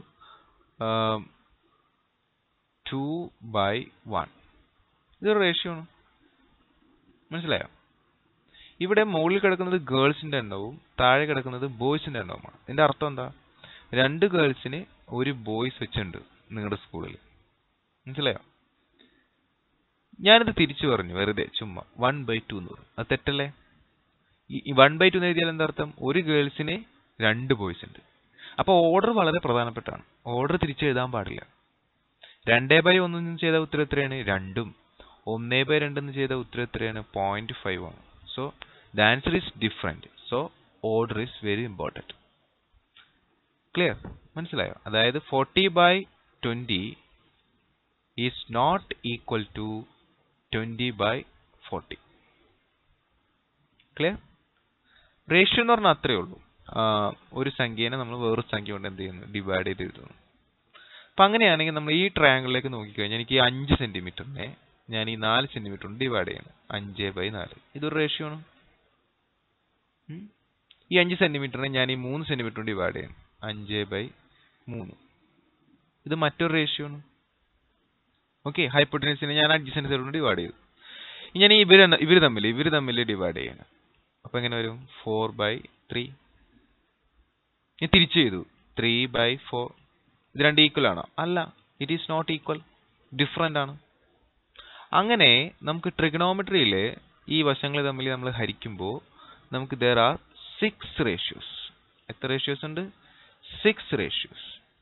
two by one ഇതൊരു റേഷ്യോ ആണ് മനസ്സിലായോ ഇവിടെ മുകളിൽ കിടക്കുന്നത് ഗേൾസിന്റെ എണ്ണവും താഴെ കിടക്കുന്നത് ബോയ്സിന്റെ എണ്ണവുമാണ് ഇതിന്റെ അർത്ഥം എന്താ രണ്ട് ഗേൾസിന് ഒരു ബോയ്സ് വെച്ചുണ്ട് നിങ്ങളുടെ സ്കൂളിൽ മനസ്സിലായോ ഞാനിത് തിരിച്ചു പറഞ്ഞു വെറുതെ ചുമ്മാ വൺ ബൈ ടു എന്ന് പറഞ്ഞു അത് തെറ്റല്ലേ ഈ വൺ ബൈ ടു എന്ന് എഴുതിയാൽ എന്താ അർത്ഥം ഒരു ഗേൾസിന് രണ്ട് ബോയ്സ് ഉണ്ട് അപ്പൊ ഓർഡർ വളരെ പ്രധാനപ്പെട്ടാണ് ഓർഡർ തിരിച്ചു എഴുതാൻ പാടില്ല രണ്ടേ ബൈ ഒന്നെന്ന് ചെയ്ത ഉത്തരം എത്രയാണ് രണ്ടും ഒന്നേ ബൈ രണ്ടെന്ന് ചെയ്ത ഉത്തരം എത്രയാണ് പോയിന്റ് ഫൈവ് ആണ് so the answer is different so order is very important clear മനസ്സിലായോ അതായത് forty by twenty is not equal to twenty by forty clear ratio എന്ന് പറഞ്ഞാൽ അത്രയേ ഉള്ളൂ ആ, ഒരു സംഖ്യേനെ നമ്മൾ വേറൊരു സംഖ്യ കൊണ്ട് എന്ത് ചെയ്യുന്നു ഡിവൈഡ് ചെയ്ത് എഴുതുന്നു അപ്പൊ അങ്ങനെയാണെങ്കിൽ നമ്മൾ ഈ ട്രയാങ്കിളിലേക്ക് നോക്കിക്കഴിഞ്ഞാൽ എനിക്ക് ഈ അഞ്ച് സെന്റിമീറ്ററിനെ ഞാൻ ഈ നാല് സെന്റിമീറ്റർ കൊണ്ട് ഡിവൈഡ് ചെയ്യണം അഞ്ച് ബൈ നാല് ഇതൊരു റേഷ്യോ ആണ് ഉം? ഈ അഞ്ച് സെന്റിമീറ്ററിനെ ഞാൻ ഈ മൂന്ന് സെന്റിമീറ്റർ കൊണ്ട് ഡിവൈഡ് ചെയ്യണം അഞ്ച് ബൈ മൂന്ന് ഇത് മറ്റൊരു റേഷ്യോ ആണ് ഓക്കെ ഹൈപ്പോട്ടനസിനെ ഞാൻ അഡ്ജസ്റ്റൻസ് കൊണ്ട് ഡിവൈഡ് ചെയ്തു ഇനി ഞാൻ ഈ ഇവര് ഇവര് തമ്മിൽ ഇവര് തമ്മിൽ ഡിവൈഡ് ചെയ്യണം അപ്പൊ എങ്ങനെ വരും ഫോർ ബൈ ത്രീ ഞാൻ തിരിച്ചു ചെയ്തു ത്രീ ബൈ ഫോർ ഇത് രണ്ട് ഈക്വൽ ആണോ അല്ല it is not equal different ആണ് അങ്ങനെ നമുക്ക് ട്രിഗണോമെട്രിയിൽ ഈ വശങ്ങൾ തമ്മിൽ നമ്മൾ ഹരിക്കുമ്പോൾ നമുക്ക് ദർ ആർ സിക്സ് റേഷ്യോസ് എത്ര റേഷ്യോസ് ഉണ്ട് സിക്സ് റേഷ്യോസ്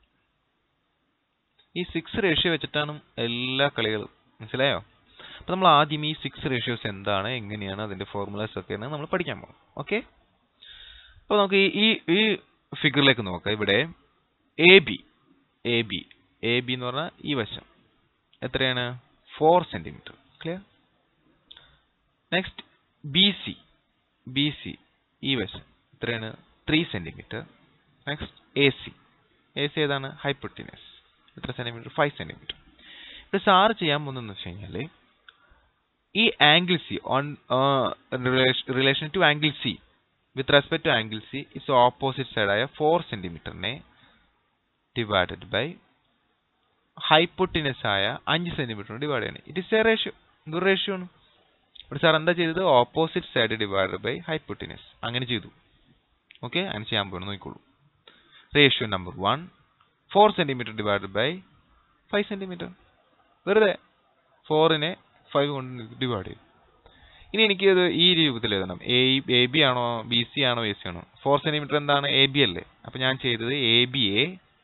ഈ സിക്സ് റേഷ്യോ വെച്ചിട്ടാണ് എല്ലാ കളികളും മനസ്സിലായോ അപ്പൊ നമ്മൾ ആദ്യം ഈ സിക്സ് റേഷ്യോസ് എന്താണ് എങ്ങനെയാണ് അതിന്റെ ഫോർമുലാസ് ഒക്കെയാണ് നമ്മൾ പഠിക്കാൻ പോകും ഓക്കെ അപ്പൊ നമുക്ക് ഈ ഈ ഈ ഫിഗറിലേക്ക് നോക്കാം ഇവിടെ A B A B A B എന്ന് പറഞ്ഞാൽ ഈ വശം എത്രയാണ് four centimetre clear next B C B C ഈ വശം എത്രയാണ് three centimetre next A C A C ഏതാണ് ഹൈപ്പൊട്ടിനസ് എത്ര സെന്റിമീറ്റർ ഫൈവ് സെന്റിമീറ്റർ ഇത് സാറ് ചെയ്യാൻ പോകുന്നതെന്ന് വെച്ച് കഴിഞ്ഞാൽ ഈ angle C on relation to angle C with respect to angle C is opposite സൈഡായ ഫോർ സെന്റിമീറ്ററിനെ ഡിവൈഡഡ് ബൈ ഹൈപ്പൊട്ടിനസ് ആയ അഞ്ച് സെന്റിമീറ്റർ ഡിവൈഡ് ചെയ്യണം ഇറ്റ് ഇസ് എ റേഷ്യോ ഇതൊരു റേഷ്യോ ആണ് ഇവിടെ സാർ എന്താ ചെയ്തത് opposite side divided by hypotenuse അങ്ങനെ ചെയ്തു ഓക്കെ അങ്ങനെ ചെയ്യാൻ പോകണം നോക്കിക്കോളൂ ratio number one four centimetre divided by five centimetre വെറുതെ ഫോറിനെ ഫൈവ് കൊണ്ട് ഡിവൈഡ് ചെയ്തു ഇനി എനിക്ക് ഇത് ഈ രൂപത്തിൽ എഴുതണം എ എ ബി ആണോ ബി സി ആണോ എ സി ആണോ ഫോർ സെന്റിമീറ്റർ എന്താണ് എ ബി അല്ലേ അപ്പൊ ഞാൻ ചെയ്തത് എ ബി എ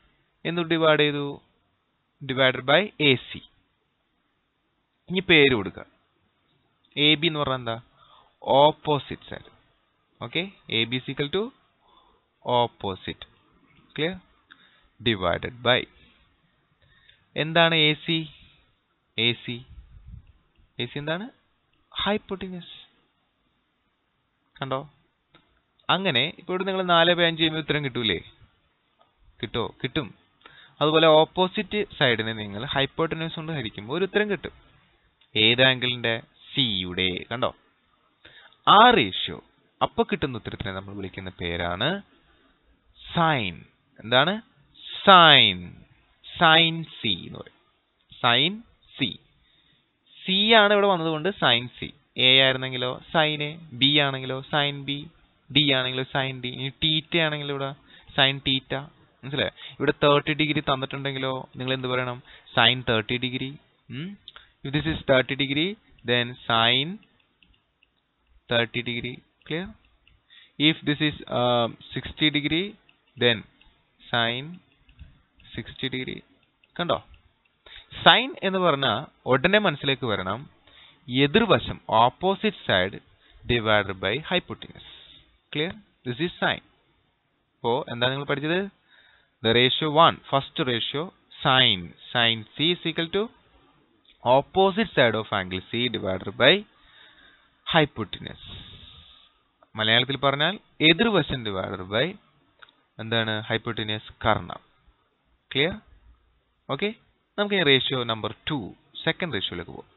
എന്ത് ഡിവൈഡ് ചെയ്തു ഡിവൈഡഡ് ബൈ എ സി ഇനി പേര് കൊടുക്കുക എ ബി എന്ന് പറഞ്ഞാൽ എന്താ opposite side okay A B is equal to opposite clear divided by എന്താണ് A C A C A C എന്താണ് ഹൈപ്പോട്ടിനസ് കണ്ടോ അങ്ങനെ ഇപ്പോൾ ഇവിടെ നിങ്ങൾ നാല് ബൈ അഞ്ച് ചെയ്യുമ്പോൾ ഉത്തരം കിട്ടൂലേ കിട്ടോ കിട്ടും അതുപോലെ ഓപ്പോസിറ്റ് സൈഡിനെ നിങ്ങൾ ഹൈപ്പോട്ടനസ് കൊണ്ട് ഹരിക്കുമ്പോൾ ഒരു ഉത്തരം കിട്ടും ഏത് ആംഗിളിന്റെ സിയുടെ കണ്ടോ ആ റേഷ്യോ അപ്പൊ കിട്ടുന്ന ഉത്തരത്തിനെ നമ്മൾ വിളിക്കുന്ന പേരാണ് സൈൻ എന്താണ് സൈൻ സൈൻ സി എന്ന് പറയും സൈൻ സി സി ആണ് ഇവിടെ വന്നതുകൊണ്ട് സൈൻ സി എ ആയിരുന്നെങ്കിലോ സൈൻ എ ബി ആണെങ്കിലോ സൈൻ ബി ഡി ആണെങ്കിലോ സൈൻ ഡി ഇനി ടീറ്റ ആണെങ്കിലോ ഇവിടെ സൈൻ ടീറ്റ മനസ്സിലായോ ഇവിടെ തേർട്ടി ഡിഗ്രി തന്നിട്ടുണ്ടെങ്കിലോ നിങ്ങൾ എന്ത് പറയണം sine thirty degree if this is thirty degree then sine thirty degree clear if this is sixty degree then sine sixty degree കണ്ടോ സൈൻ എന്ന് പറഞ്ഞാൽ ഉടനെ മനസ്സിലേക്ക് വരണം എതിർവശം opposite side divided by hypotenuse clear this is sine അപ്പോൾ എന്താ നിങ്ങൾ പഠിച്ചത് the ratio one first ratio sine sine C is equal to opposite side of angle C divided by hypotenuse മലയാളത്തിൽ പറഞ്ഞാൽ എതിർവശം ഡിവൈഡഡ് ബൈ എന്താണ് ഹൈപ്പോട്ടിനസ് കർണം clear okay നമുക്ക് ഈ റേഷ്യോ നമ്പർ ടു സെക്കൻഡ് റേഷ്യോയിലേക്ക് പോകും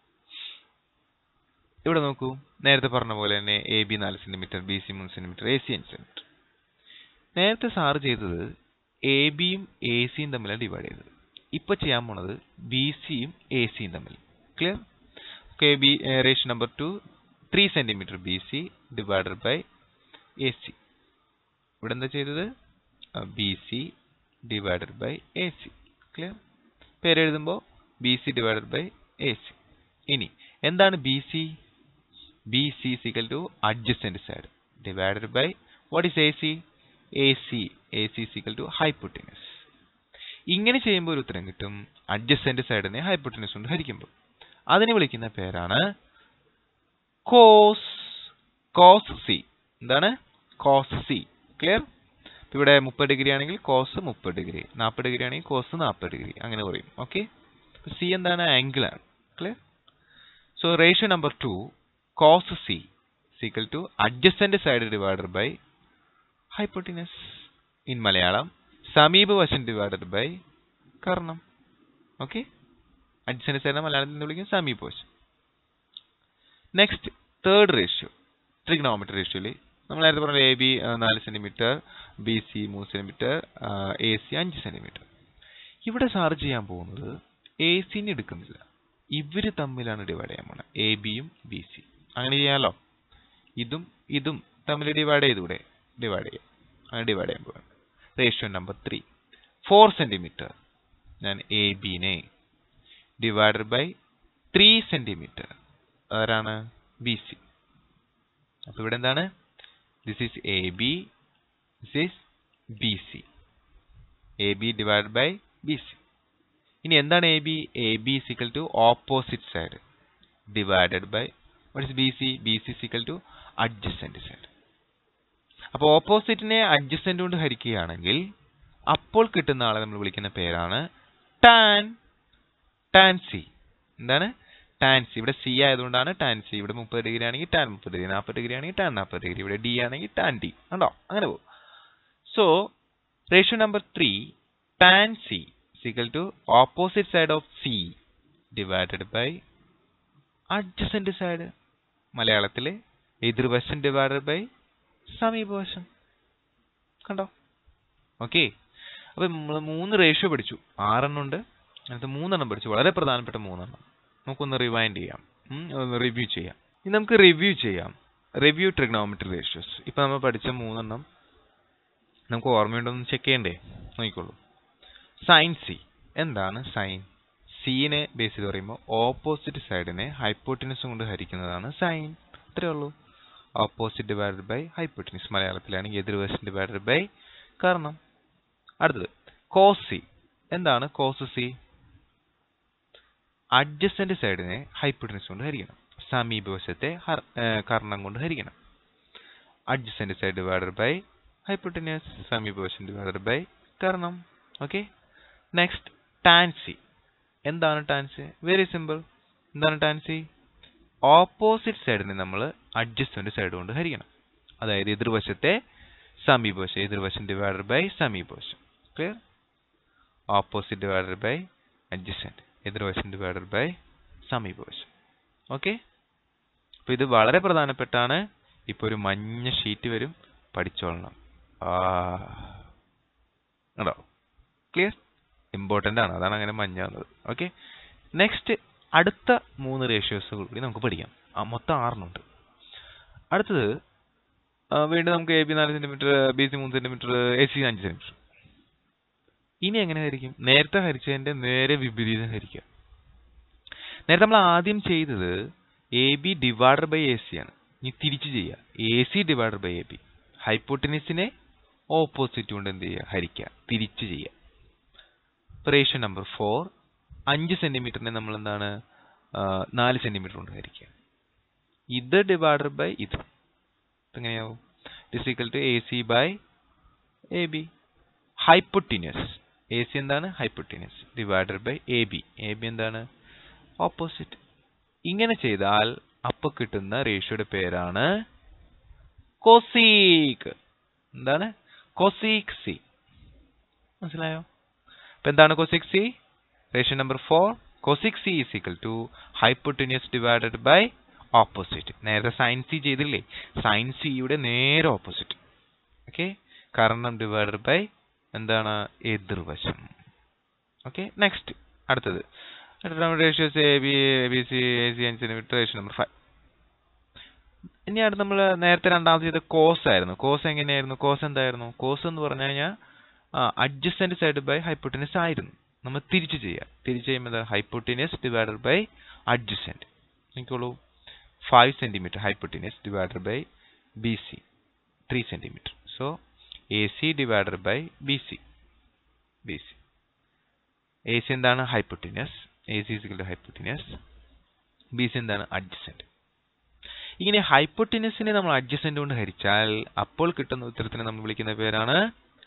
ഇവിടെ നോക്കൂ നേരത്തെ പറഞ്ഞ പോലെ തന്നെ എ ബി നാല് സെന്റിമീറ്റർ ബി സി മൂന്ന് സെന്റിമീറ്റർ എ സി അഞ്ച് സെന്റിമീറ്റർ നേരത്തെ സാറ് ചെയ്തത് എ ബിയും എ സിയും തമ്മിലാണ് ഡിവൈഡ് ചെയ്തത് ഇപ്പൊ ചെയ്യാൻ പോണത് ബി സിയും എ സിയും തമ്മിൽ clear okay B ratio number two three centimetre B C divided by A C ഇവിടെ എന്താ ചെയ്തത് B C divided by A C clear പേരെഴുതുമ്പോൾ B C divided by A C ഇനി എന്താണ് B C B C is equal to adjacent side divided by what is A C A C A C is equal to hypotenuse ഇങ്ങനെ ചെയ്യുമ്പോൾ ഒരു ഉത്തരം കിട്ടും adjacent സൈഡിനെ hypotenuse കൊണ്ട് ഹരിക്കുമ്പോൾ അതിനെ വിളിക്കുന്ന പേരാണ് കോസ് കോസ് സി എന്താണ് കോസ് സി ക്ലിയർ ഇവിടെ മുപ്പത് ഡിഗ്രി ആണെങ്കിൽ കോസ് മുപ്പത് ഡിഗ്രി നാൽപ്പത് ഡിഗ്രി ആണെങ്കിൽ കോസ് നാൽപ്പത് ഡിഗ്രി അങ്ങനെ പറയും ഓക്കെ സി എന്താണ് ആംഗിൾ ആണ് clear so ratio number two cos C is equal to adjacent side divided by hypotenuse in Malayalam സമീപവശം ഡിവൈഡഡ് ബൈ കർണം ഓക്കെ അഡ്ജസ്റ്റന്റ് സൈഡ് മലയാളത്തിൽ നിന്ന് വിളിക്കും സമീപവശം നെക്സ്റ്റ് തേർഡ് റേഷ്യോ ട്രിഗ്നോമെട്രി റേഷ്യോയിൽ നമ്മൾ നേരത്തെ പറഞ്ഞ എ ബി നാല് സെന്റിമീറ്റർ ബി സി മൂന്ന് സെന്റിമീറ്റർ എ സി അഞ്ച് സെന്റിമീറ്റർ ഇവിടെ സാറ് ചെയ്യാൻ പോകുന്നത് എ സിനെ എടുക്കുന്നില്ല ഇവര് തമ്മിലാണ് ഡിവൈഡ് ചെയ്യാൻ പോകുന്നത് എ ബിയും ബി സി അങ്ങനെ ചെയ്യാമല്ലോ ഇതും ഇതും തമ്മിൽ ഡിവൈഡ് ചെയ്തൂടെ ഡിവൈഡ് ചെയ്യാം അങ്ങനെ ഡിവൈഡ് ചെയ്യാൻ പോവാണ് ratio number three four centimetre ഞാൻ എ ബിനെ ഡിവൈഡഡ് ബൈ ത്രീ സെന്റിമീറ്റർ ആരാണ് ബി സി അപ്പൊ ഇവിടെ എന്താണ് this is A B this is B C A B divide by B C ഇനി എന്താണ് A B A B is equal to opposite side divided by what is B C B C is equal to adjacent side അപ്പോൾ ഓപ്പോസിറ്റിനെ adjacent കൊണ്ട് ഹരിക്കുകയാണെങ്കിൽ അപ്പോൾ കിട്ടുന്ന ആളെ നമ്മൾ വിളിക്കുന്ന പേരാണ് ടാൻ ടാൻ സി എന്താണ് ടാൻ സി ഇവിടെ സി ആയതുകൊണ്ടാണ് ടാൻ സി ഇവിടെ മുപ്പത് ഡിഗ്രി ആണെങ്കിൽ ടാൻ മുപ്പത് ഡിഗ്രി നാൽപ്പത് ഡിഗ്രി ആണെങ്കിൽ ടാൻ നാൽപ്പത് ഡിഗ്രി ഇവിടെ ഡി ആണെങ്കിൽ ടാൻ ഡി കണ്ടോ അങ്ങനെ പോകും so ratio number three tan C is equal to opposite side of C divided by adjacent side മലയാളത്തിലെ എതിർവശം ഡിവൈഡഡ് ബൈ സമീപവശം കണ്ടോ ഓക്കെ അപ്പൊ നമ്മൾ മൂന്ന് റേഷ്യോ പഠിച്ചു ആറെണ്ണം ഉണ്ട് അതിനകത്ത് മൂന്നെണ്ണം പഠിച്ചു വളരെ പ്രധാനപ്പെട്ട മൂന്നെണ്ണം നമുക്കൊന്ന് റിവൈൻഡ് ചെയ്യാം ഉം, ഒന്ന് റിവ്യൂ ചെയ്യാം ഇനി നമുക്ക് റിവ്യൂ ചെയ്യാം റിവ്യൂ ട്രിഗ്നോമെട്രി റേഷ്യോസ് ഇപ്പൊ നമ്മൾ പഠിച്ച മൂന്നെണ്ണം നമുക്ക് ഓർമ്മയുണ്ടോ എന്ന് ചെക്ക് ചെയ്യണ്ടേ നോക്കിക്കോളൂ സൈൻ സി എന്താണ് സൈൻ സീനെ ബേസ് ചെയ്ത് പറയുമ്പോൾ ഓപ്പോസിറ്റ് സൈഡിനെ ഹൈപ്പോട്ടിനസ് കൊണ്ട് ഹരിക്കുന്നതാണ് സൈൻ അത്രേ ഉള്ളൂ ഓപ്പോസിറ്റ് ഡിവൈഡഡ് ബൈ ഹൈപ്പോട്ടിനസ് മലയാളത്തിലാണെങ്കിൽ എതിർവശം ഡിവൈഡഡ് ബൈ കാരണം അടുത്തത് കോസ് സി എന്താണ് കോസ് സി അഡ്ജസ്റ്റന്റ് സൈഡിനെ ഹൈപ്പോട്ടനസ് കൊണ്ട് ഹരിക്കണം സമീപവശത്തെ ഹർ- ഏ, കർണം കൊണ്ട് ഹരിക്കണം adjacent side divided by hypotenuse സമീപവശം ഡിവൈഡഡ് ബൈ കർണം ഓക്കെ നെക്സ്റ്റ് ടാൻസി എന്താണ് ടാൻസി വെരി സിമ്പിൾ എന്താണ് ടാൻസി ഓപ്പോസിറ്റ് സൈഡിനെ നമ്മൾ അഡ്ജസ്റ്റന്റ് സൈഡ് കൊണ്ട് ഹരിക്കണം അതായത് എതിർവശത്തെ സമീപവശം എതിർവശം ഡിവൈഡഡ് ബൈ സമീപവശം clear opposite divided by adjacent എതിർവശം ഡിവൈഡഡ് ബൈ സമീപവശം ഓക്കെ അപ്പൊ ഇത് വളരെ പ്രധാനപ്പെട്ടാണ് ഇപ്പൊ ഒരു മഞ്ഞ ഷീറ്റ് വരും പഠിച്ചോളണം ആ ഉണ്ടോ ക്ലിയർ ഇമ്പോർട്ടന്റ് ആണ് അതാണ് അങ്ങനെ മഞ്ഞ വന്നത് ഓക്കെ നെക്സ്റ്റ് അടുത്ത മൂന്ന് റേഷ്യോസ് കൂടി നമുക്ക് പഠിക്കാം ആ മൊത്തം ആറെണ്ണമുണ്ട് അടുത്തത് ആ, വീണ്ടും നമുക്ക് എ ബി നാല് സെന്റിമീറ്റർ ബി സി മൂന്ന് സെന്റിമീറ്റർ എ സി അഞ്ച് സെന്റിമീറ്റർ ഇനി എങ്ങനെ ഹരിക്കും നേരത്തെ ഹരിച്ചതിന്റെ നേരെ വിപരീതം ഹരിക്കുക നേരത്തെ നമ്മൾ ആദ്യം ചെയ്തത് A B divided by A C ആണ് ഇനി തിരിച്ച് ചെയ്യുക A C divided by A B ഹൈപ്പോട്ടിനിസിനെ ഓപ്പോസിറ്റ് കൊണ്ട് എന്ത് ചെയ്യുക ഹരിക്കുക തിരിച്ച് ചെയ്യുക റേഷ്യോ നമ്പർ ഫോർ അഞ്ച് സെന്റിമീറ്ററിനെ നമ്മൾ എന്താണ് ആ, നാല് സെന്റിമീറ്റർ കൊണ്ട് ഹരിക്കുക ഇത് ഡിവൈഡർ ബൈ ഇത് എങ്ങനെയാവും it equal to A C by A B hypotenuse A C എന്താണ് hypotenuse divided by A B A B എന്താണ് ഓപ്പോസിറ്റ് ഇങ്ങനെ ചെയ്താൽ അപ്പൊ കിട്ടുന്ന റേഷ്യോയുടെ പേരാണ് കൊസീക്ക് എന്താണ് കൊസീക് സി മനസ്സിലായോ അപ്പൊ എന്താണ് cosec C ratio number four cosec C is equal to hypotenuse divided by opposite നേരത്തെ സൈൻ സി ചെയ്തില്ലേ സൈൻ സിയുടെ നേരെ ഓപ്പോസിറ്റ് ഓക്കെ കാരണം ഡിവൈഡഡ് ബൈ എന്താണ് എതിർവശം ഓക്കെ നെക്സ്റ്റ് അടുത്തത് അടുത്ത നമ്മുടെ ratios A B A B C A C അഞ്ച് സെന്റിമീറ്റർ റേഷ്യോ നമ്പർ ഫൈവ് ഇനി അടുത്ത് നമ്മൾ നേരത്തെ രണ്ടാമത് ചെയ്ത കോസ് ആയിരുന്നു കോസ് എങ്ങനെയായിരുന്നു കോസ് എന്തായിരുന്നു കോസ് എന്ന് പറഞ്ഞു കഴിഞ്ഞാൽ അഡ്ജസ്റ്റന്റ് സൈഡ് ബൈ ഹൈപ്പോട്ടിനസ് ആയിരുന്നു നമ്മൾ തിരിച്ച് ചെയ്യുക തിരിച്ച് ചെയ്യുമ്പോൾ ഹൈപ്പോട്ടിനസ് ഡിവൈഡഡ് ബൈ അഡ്ജസ്റ്റന്റ് നോക്കിക്കോളൂ five centimetre hypotenuse divided by B C three centimetre so A C divided by B C B C A C എന്താണ് hypotenuse A C is equal to hypotenuse B C എന്താണ് adjacent ഇങ്ങനെ ഹൈപ്പോട്ടിനസിനെ നമ്മൾ adjacent കൊണ്ട് ഹരിച്ചാൽ അപ്പോൾ കിട്ടുന്ന ഉത്തരത്തിനെ നമ്മൾ വിളിക്കുന്ന പേരാണ്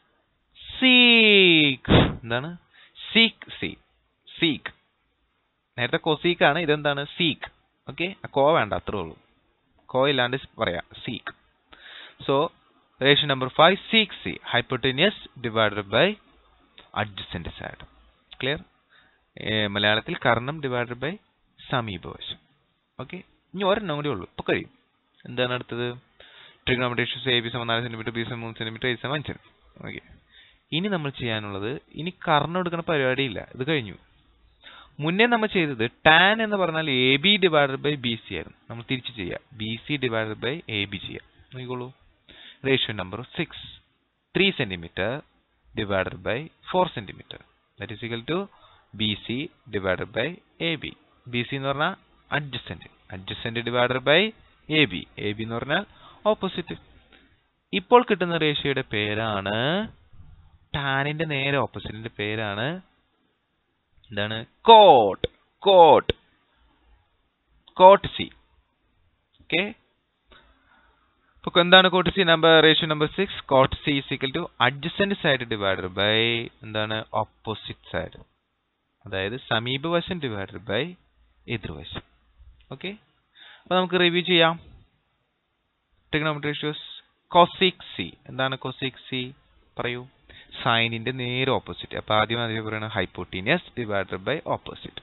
സീക്ക് എന്താണ് സീക്ക് സി സീക്ക് നേരത്തെ കൊസീക്ക് ആണ് ഇതെന്താണ് സീക്ക് ഓക്കെ കോ വേണ്ട അത്രേ ഉള്ളൂ കോ ഇല്ലാണ്ട് പറയാം sec so ratio number five sec C hypotenuse divided by adjacent side clear മലയാളത്തിൽ കർണം ഡിവൈഡഡ് ബൈ സമീപവശം ഓക്കെ ഇനി ഒരെണ്ണം കൂടി ഉള്ളൂ ഇപ്പൊ കഴിയും എന്താണ് അടുത്തത് ട്രിഗ്നോമെട്രീഷ്യസ് എ ബി സമം നാല് സെന്റിമീറ്റർ ബി സമം മൂന്ന് സെന്റിമീറ്റർ എ സമം അഞ്ച് സെന്റിമീറ്റർ ഓക്കെ ഇനി നമ്മൾ ചെയ്യാനുള്ളത് ഇനി കർണം എടുക്കുന്ന പരിപാടിയില്ല ഇത് കഴിഞ്ഞു മുന്നേ നമ്മൾ ചെയ്തത് ടാൻ എന്ന് പറഞ്ഞാൽ A B divided by B C ആയിരുന്നു നമ്മൾ തിരിച്ച് ചെയ്യുക B C divided by A B ചെയ്യുക നോക്കിക്കോളൂ ratio number six three centimetre divided by four centimetre that is equal to B C divided by A B B C എന്ന് പറഞ്ഞാൽ adjacent adjacent divided by A B A B എന്ന് പറഞ്ഞാൽ opposite ഇപ്പോൾ കിട്ടുന്ന റേഷ്യോയുടെ പേരാണ് ടാനിന്റെ നേരെ ഓപ്പോസിറ്റിന്റെ പേരാണ് എന്താണ് cot cot cot C okay അപ്പൊ എന്താണ് cot C number ratio number six cot C is equal to adjacent side divided by എന്താണ് ഓപ്പോസിറ്റ് സൈഡ് അതായത് സമീപവശം ഡിവൈഡഡ് ബൈ എതിർവശം ഓക്കെ അപ്പൊ നമുക്ക് റിവ്യൂ ചെയ്യാം ട്രിഗ്നോമെട്രി റേഷ്യോസ് കോസിക് സി എന്താണ് കോസിക് സി പറയൂ സൈനിന്റെ നേരെ ഓപ്പോസിറ്റ് അപ്പൊ ആദ്യം ആദ്യം പറയുന്നത് hypotenuse divided by opposite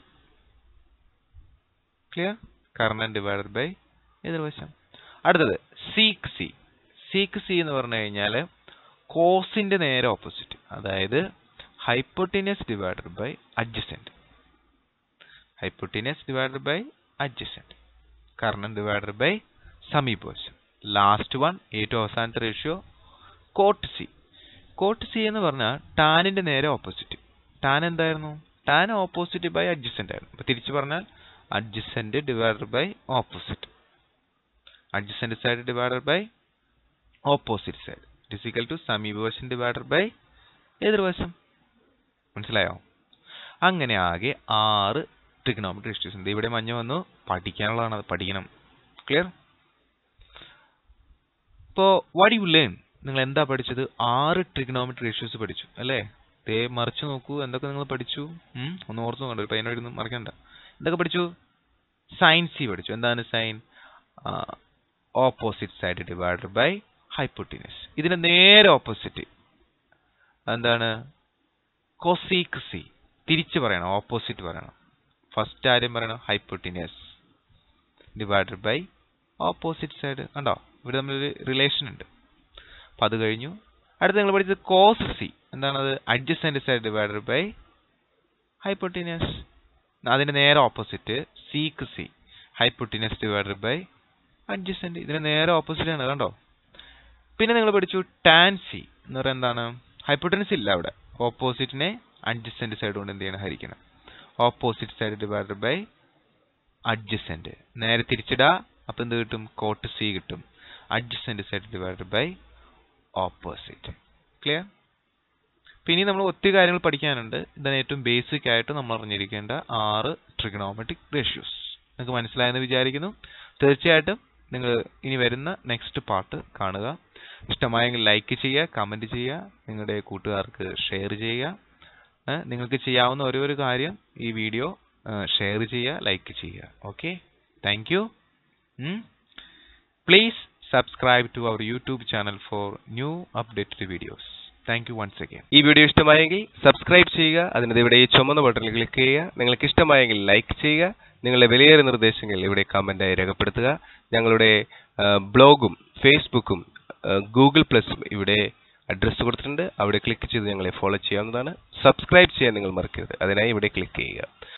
clear കർണൻ ഡിവൈഡഡ് ബൈ എതിർവശം അടുത്തത് സീക്ക് സി സീക്ക് സി എന്ന് പറഞ്ഞു കഴിഞ്ഞാൽ കോസിന്റെ നേരെ ഓപ്പോസിറ്റ് അതായത് hypotenuse divided by adjacent hypotenuse divided by adjacent കർണൻ ഡിവൈഡഡ് ബൈ സമീപവശം ലാസ്റ്റ് വൺ ഏറ്റവും അവസാനത്തെ ratio cot C cot C എന്ന് പറഞ്ഞാൽ ടാനിന്റെ നേരെ ഓപ്പോസിറ്റ് ടാൻ എന്തായിരുന്നു ടാൻ ഓപ്പോസിറ്റ് ബൈ അഡ്ജസ്റ്റന്റ് ആയിരുന്നു അപ്പൊ തിരിച്ചു പറഞ്ഞാൽ adjacent divided by opposite adjacent side divided by opposite side it equal to സമീപവശം ഡിവൈഡഡ് ബൈ എതിർവശം മനസ്സിലായോ അങ്ങനെ ആകെ ആറ് ട്രിഗണോമെട്രി റേഷ്യോസ് ഉണ്ട് ഇവിടെ മഞ്ഞ വന്നു പഠിക്കാനുള്ളതാണ് അത് പഠിക്കണം ക്ലിയർ ഇപ്പോൾ വാട്ട് യു ലേൺ നിങ്ങൾ എന്താ പഠിച്ചത് ആറ് ട്രിഗണോമെട്രി റേഷ്യോസ് പഠിച്ചു അല്ലേ ദേ മറിച്ച് നോക്കൂ എന്തൊക്കെ നിങ്ങൾ പഠിച്ചു ഉം? ഒന്ന് ഓർത്ത് നോക്കണ്ട ഒരു പയ്യനോട് ഇരുന്ന് മറിക്കണ്ട എന്തൊക്കെ പഠിച്ചു സൈൻ സി പഠിച്ചു എന്താണ് sine opposite side divided by hypotenuse ഇതിന്റെ നേരെ ഓപ്പോസിറ്റ് എന്താണ് കൊസീക്ക് സി തിരിച്ച് പറയണം ഓപ്പോസിറ്റ് പറയണം ഫസ്റ്റ് ആദ്യം പറയണം hypotenuse divided by opposite side കണ്ടോ ഇവിടെ തമ്മിലൊരു റിലേഷൻ ഉണ്ട് അപ്പം അത് കഴിഞ്ഞു അടുത്ത് നിങ്ങൾ പഠിച്ചത് കോസ് സി എന്താണത് adjacent side divided by hypotenuse അതിന്റെ നേരെ opposite sec C hypotenuse divided by adjacent ഇതിന് നേരെ ഓപ്പോസിറ്റ് ആണ് കണ്ടോ പിന്നെ നിങ്ങൾ പഠിച്ചു ടാൻ സി എന്ന് പറയുന്നത് എന്താണ് ഹൈപ്പോട്ടൻസ് ഇല്ല അവിടെ ഓപ്പോസിറ്റിനെ അഡ്ജസ്റ്റന്റ് സൈഡ് കൊണ്ട് എന്ത് ചെയ്യണം ഹരിക്കണം opposite side divided by adjacent നേരെ തിരിച്ചിടാ അപ്പൊ എന്ത് കിട്ടും കോട്ട് സി കിട്ടും adjacent side divided by opposite clear പിന്നെ നമ്മൾ ഒത്തിരി കാര്യങ്ങൾ പഠിക്കാനുണ്ട് ഇതാണ് ഏറ്റവും ബേസിക് ആയിട്ട് നമ്മൾ അറിഞ്ഞിരിക്കേണ്ട ആറ് ട്രിഗണോമെട്രിക് റേഷ്യൂസ് നിങ്ങൾക്ക് മനസ്സിലായെന്ന് വിചാരിക്കുന്നു തീർച്ചയായിട്ടും നിങ്ങൾ ഇനി വരുന്ന നെക്സ്റ്റ് പാർട്ട് കാണുക ഇഷ്ടമായെങ്കിൽ ലൈക്ക് ചെയ്യുക കമൻറ്റ് ചെയ്യുക നിങ്ങളുടെ കൂട്ടുകാർക്ക് ഷെയർ ചെയ്യുക ഏ, നിങ്ങൾക്ക് ചെയ്യാവുന്ന ഒരേ ഒരു കാര്യം ഈ വീഡിയോ ഷെയർ ചെയ്യുക ലൈക്ക് ചെയ്യുക okay thank you please subscribe to our YouTube channel for new updated videos thank you once again ഈ വീഡിയോ ഇഷ്ടമായെങ്കിൽ സബ്സ്ക്രൈബ് ചെയ്യുക അതിനത് ഇവിടെ ഈ ചുമന്ന ബട്ടണിൽ ക്ലിക്ക് ചെയ്യുക നിങ്ങൾക്ക് ഇഷ്ടമായെങ്കിൽ ലൈക്ക് ചെയ്യുക നിങ്ങളുടെ വിലയേറിയ നിർദ്ദേശങ്ങൾ ഇവിടെ കമന്റായി രേഖപ്പെടുത്തുക ഞങ്ങളുടെ ആ, ബ്ലോഗും ഫേസ്ബുക്കും ആ, ഗൂഗിൾ പ്ലസും ഇവിടെ അഡ്രസ്സ് കൊടുത്തിട്ടുണ്ട് അവിടെ ക്ലിക്ക് ചെയ്ത് ഞങ്ങളെ ഫോളോ ചെയ്യാവുന്നതാണ് സബ്സ്ക്രൈബ് ചെയ്യാൻ നിങ്ങൾ മറക്കരുത് അതിനായി ഇവിടെ ക്ലിക്ക് ചെയ്യുക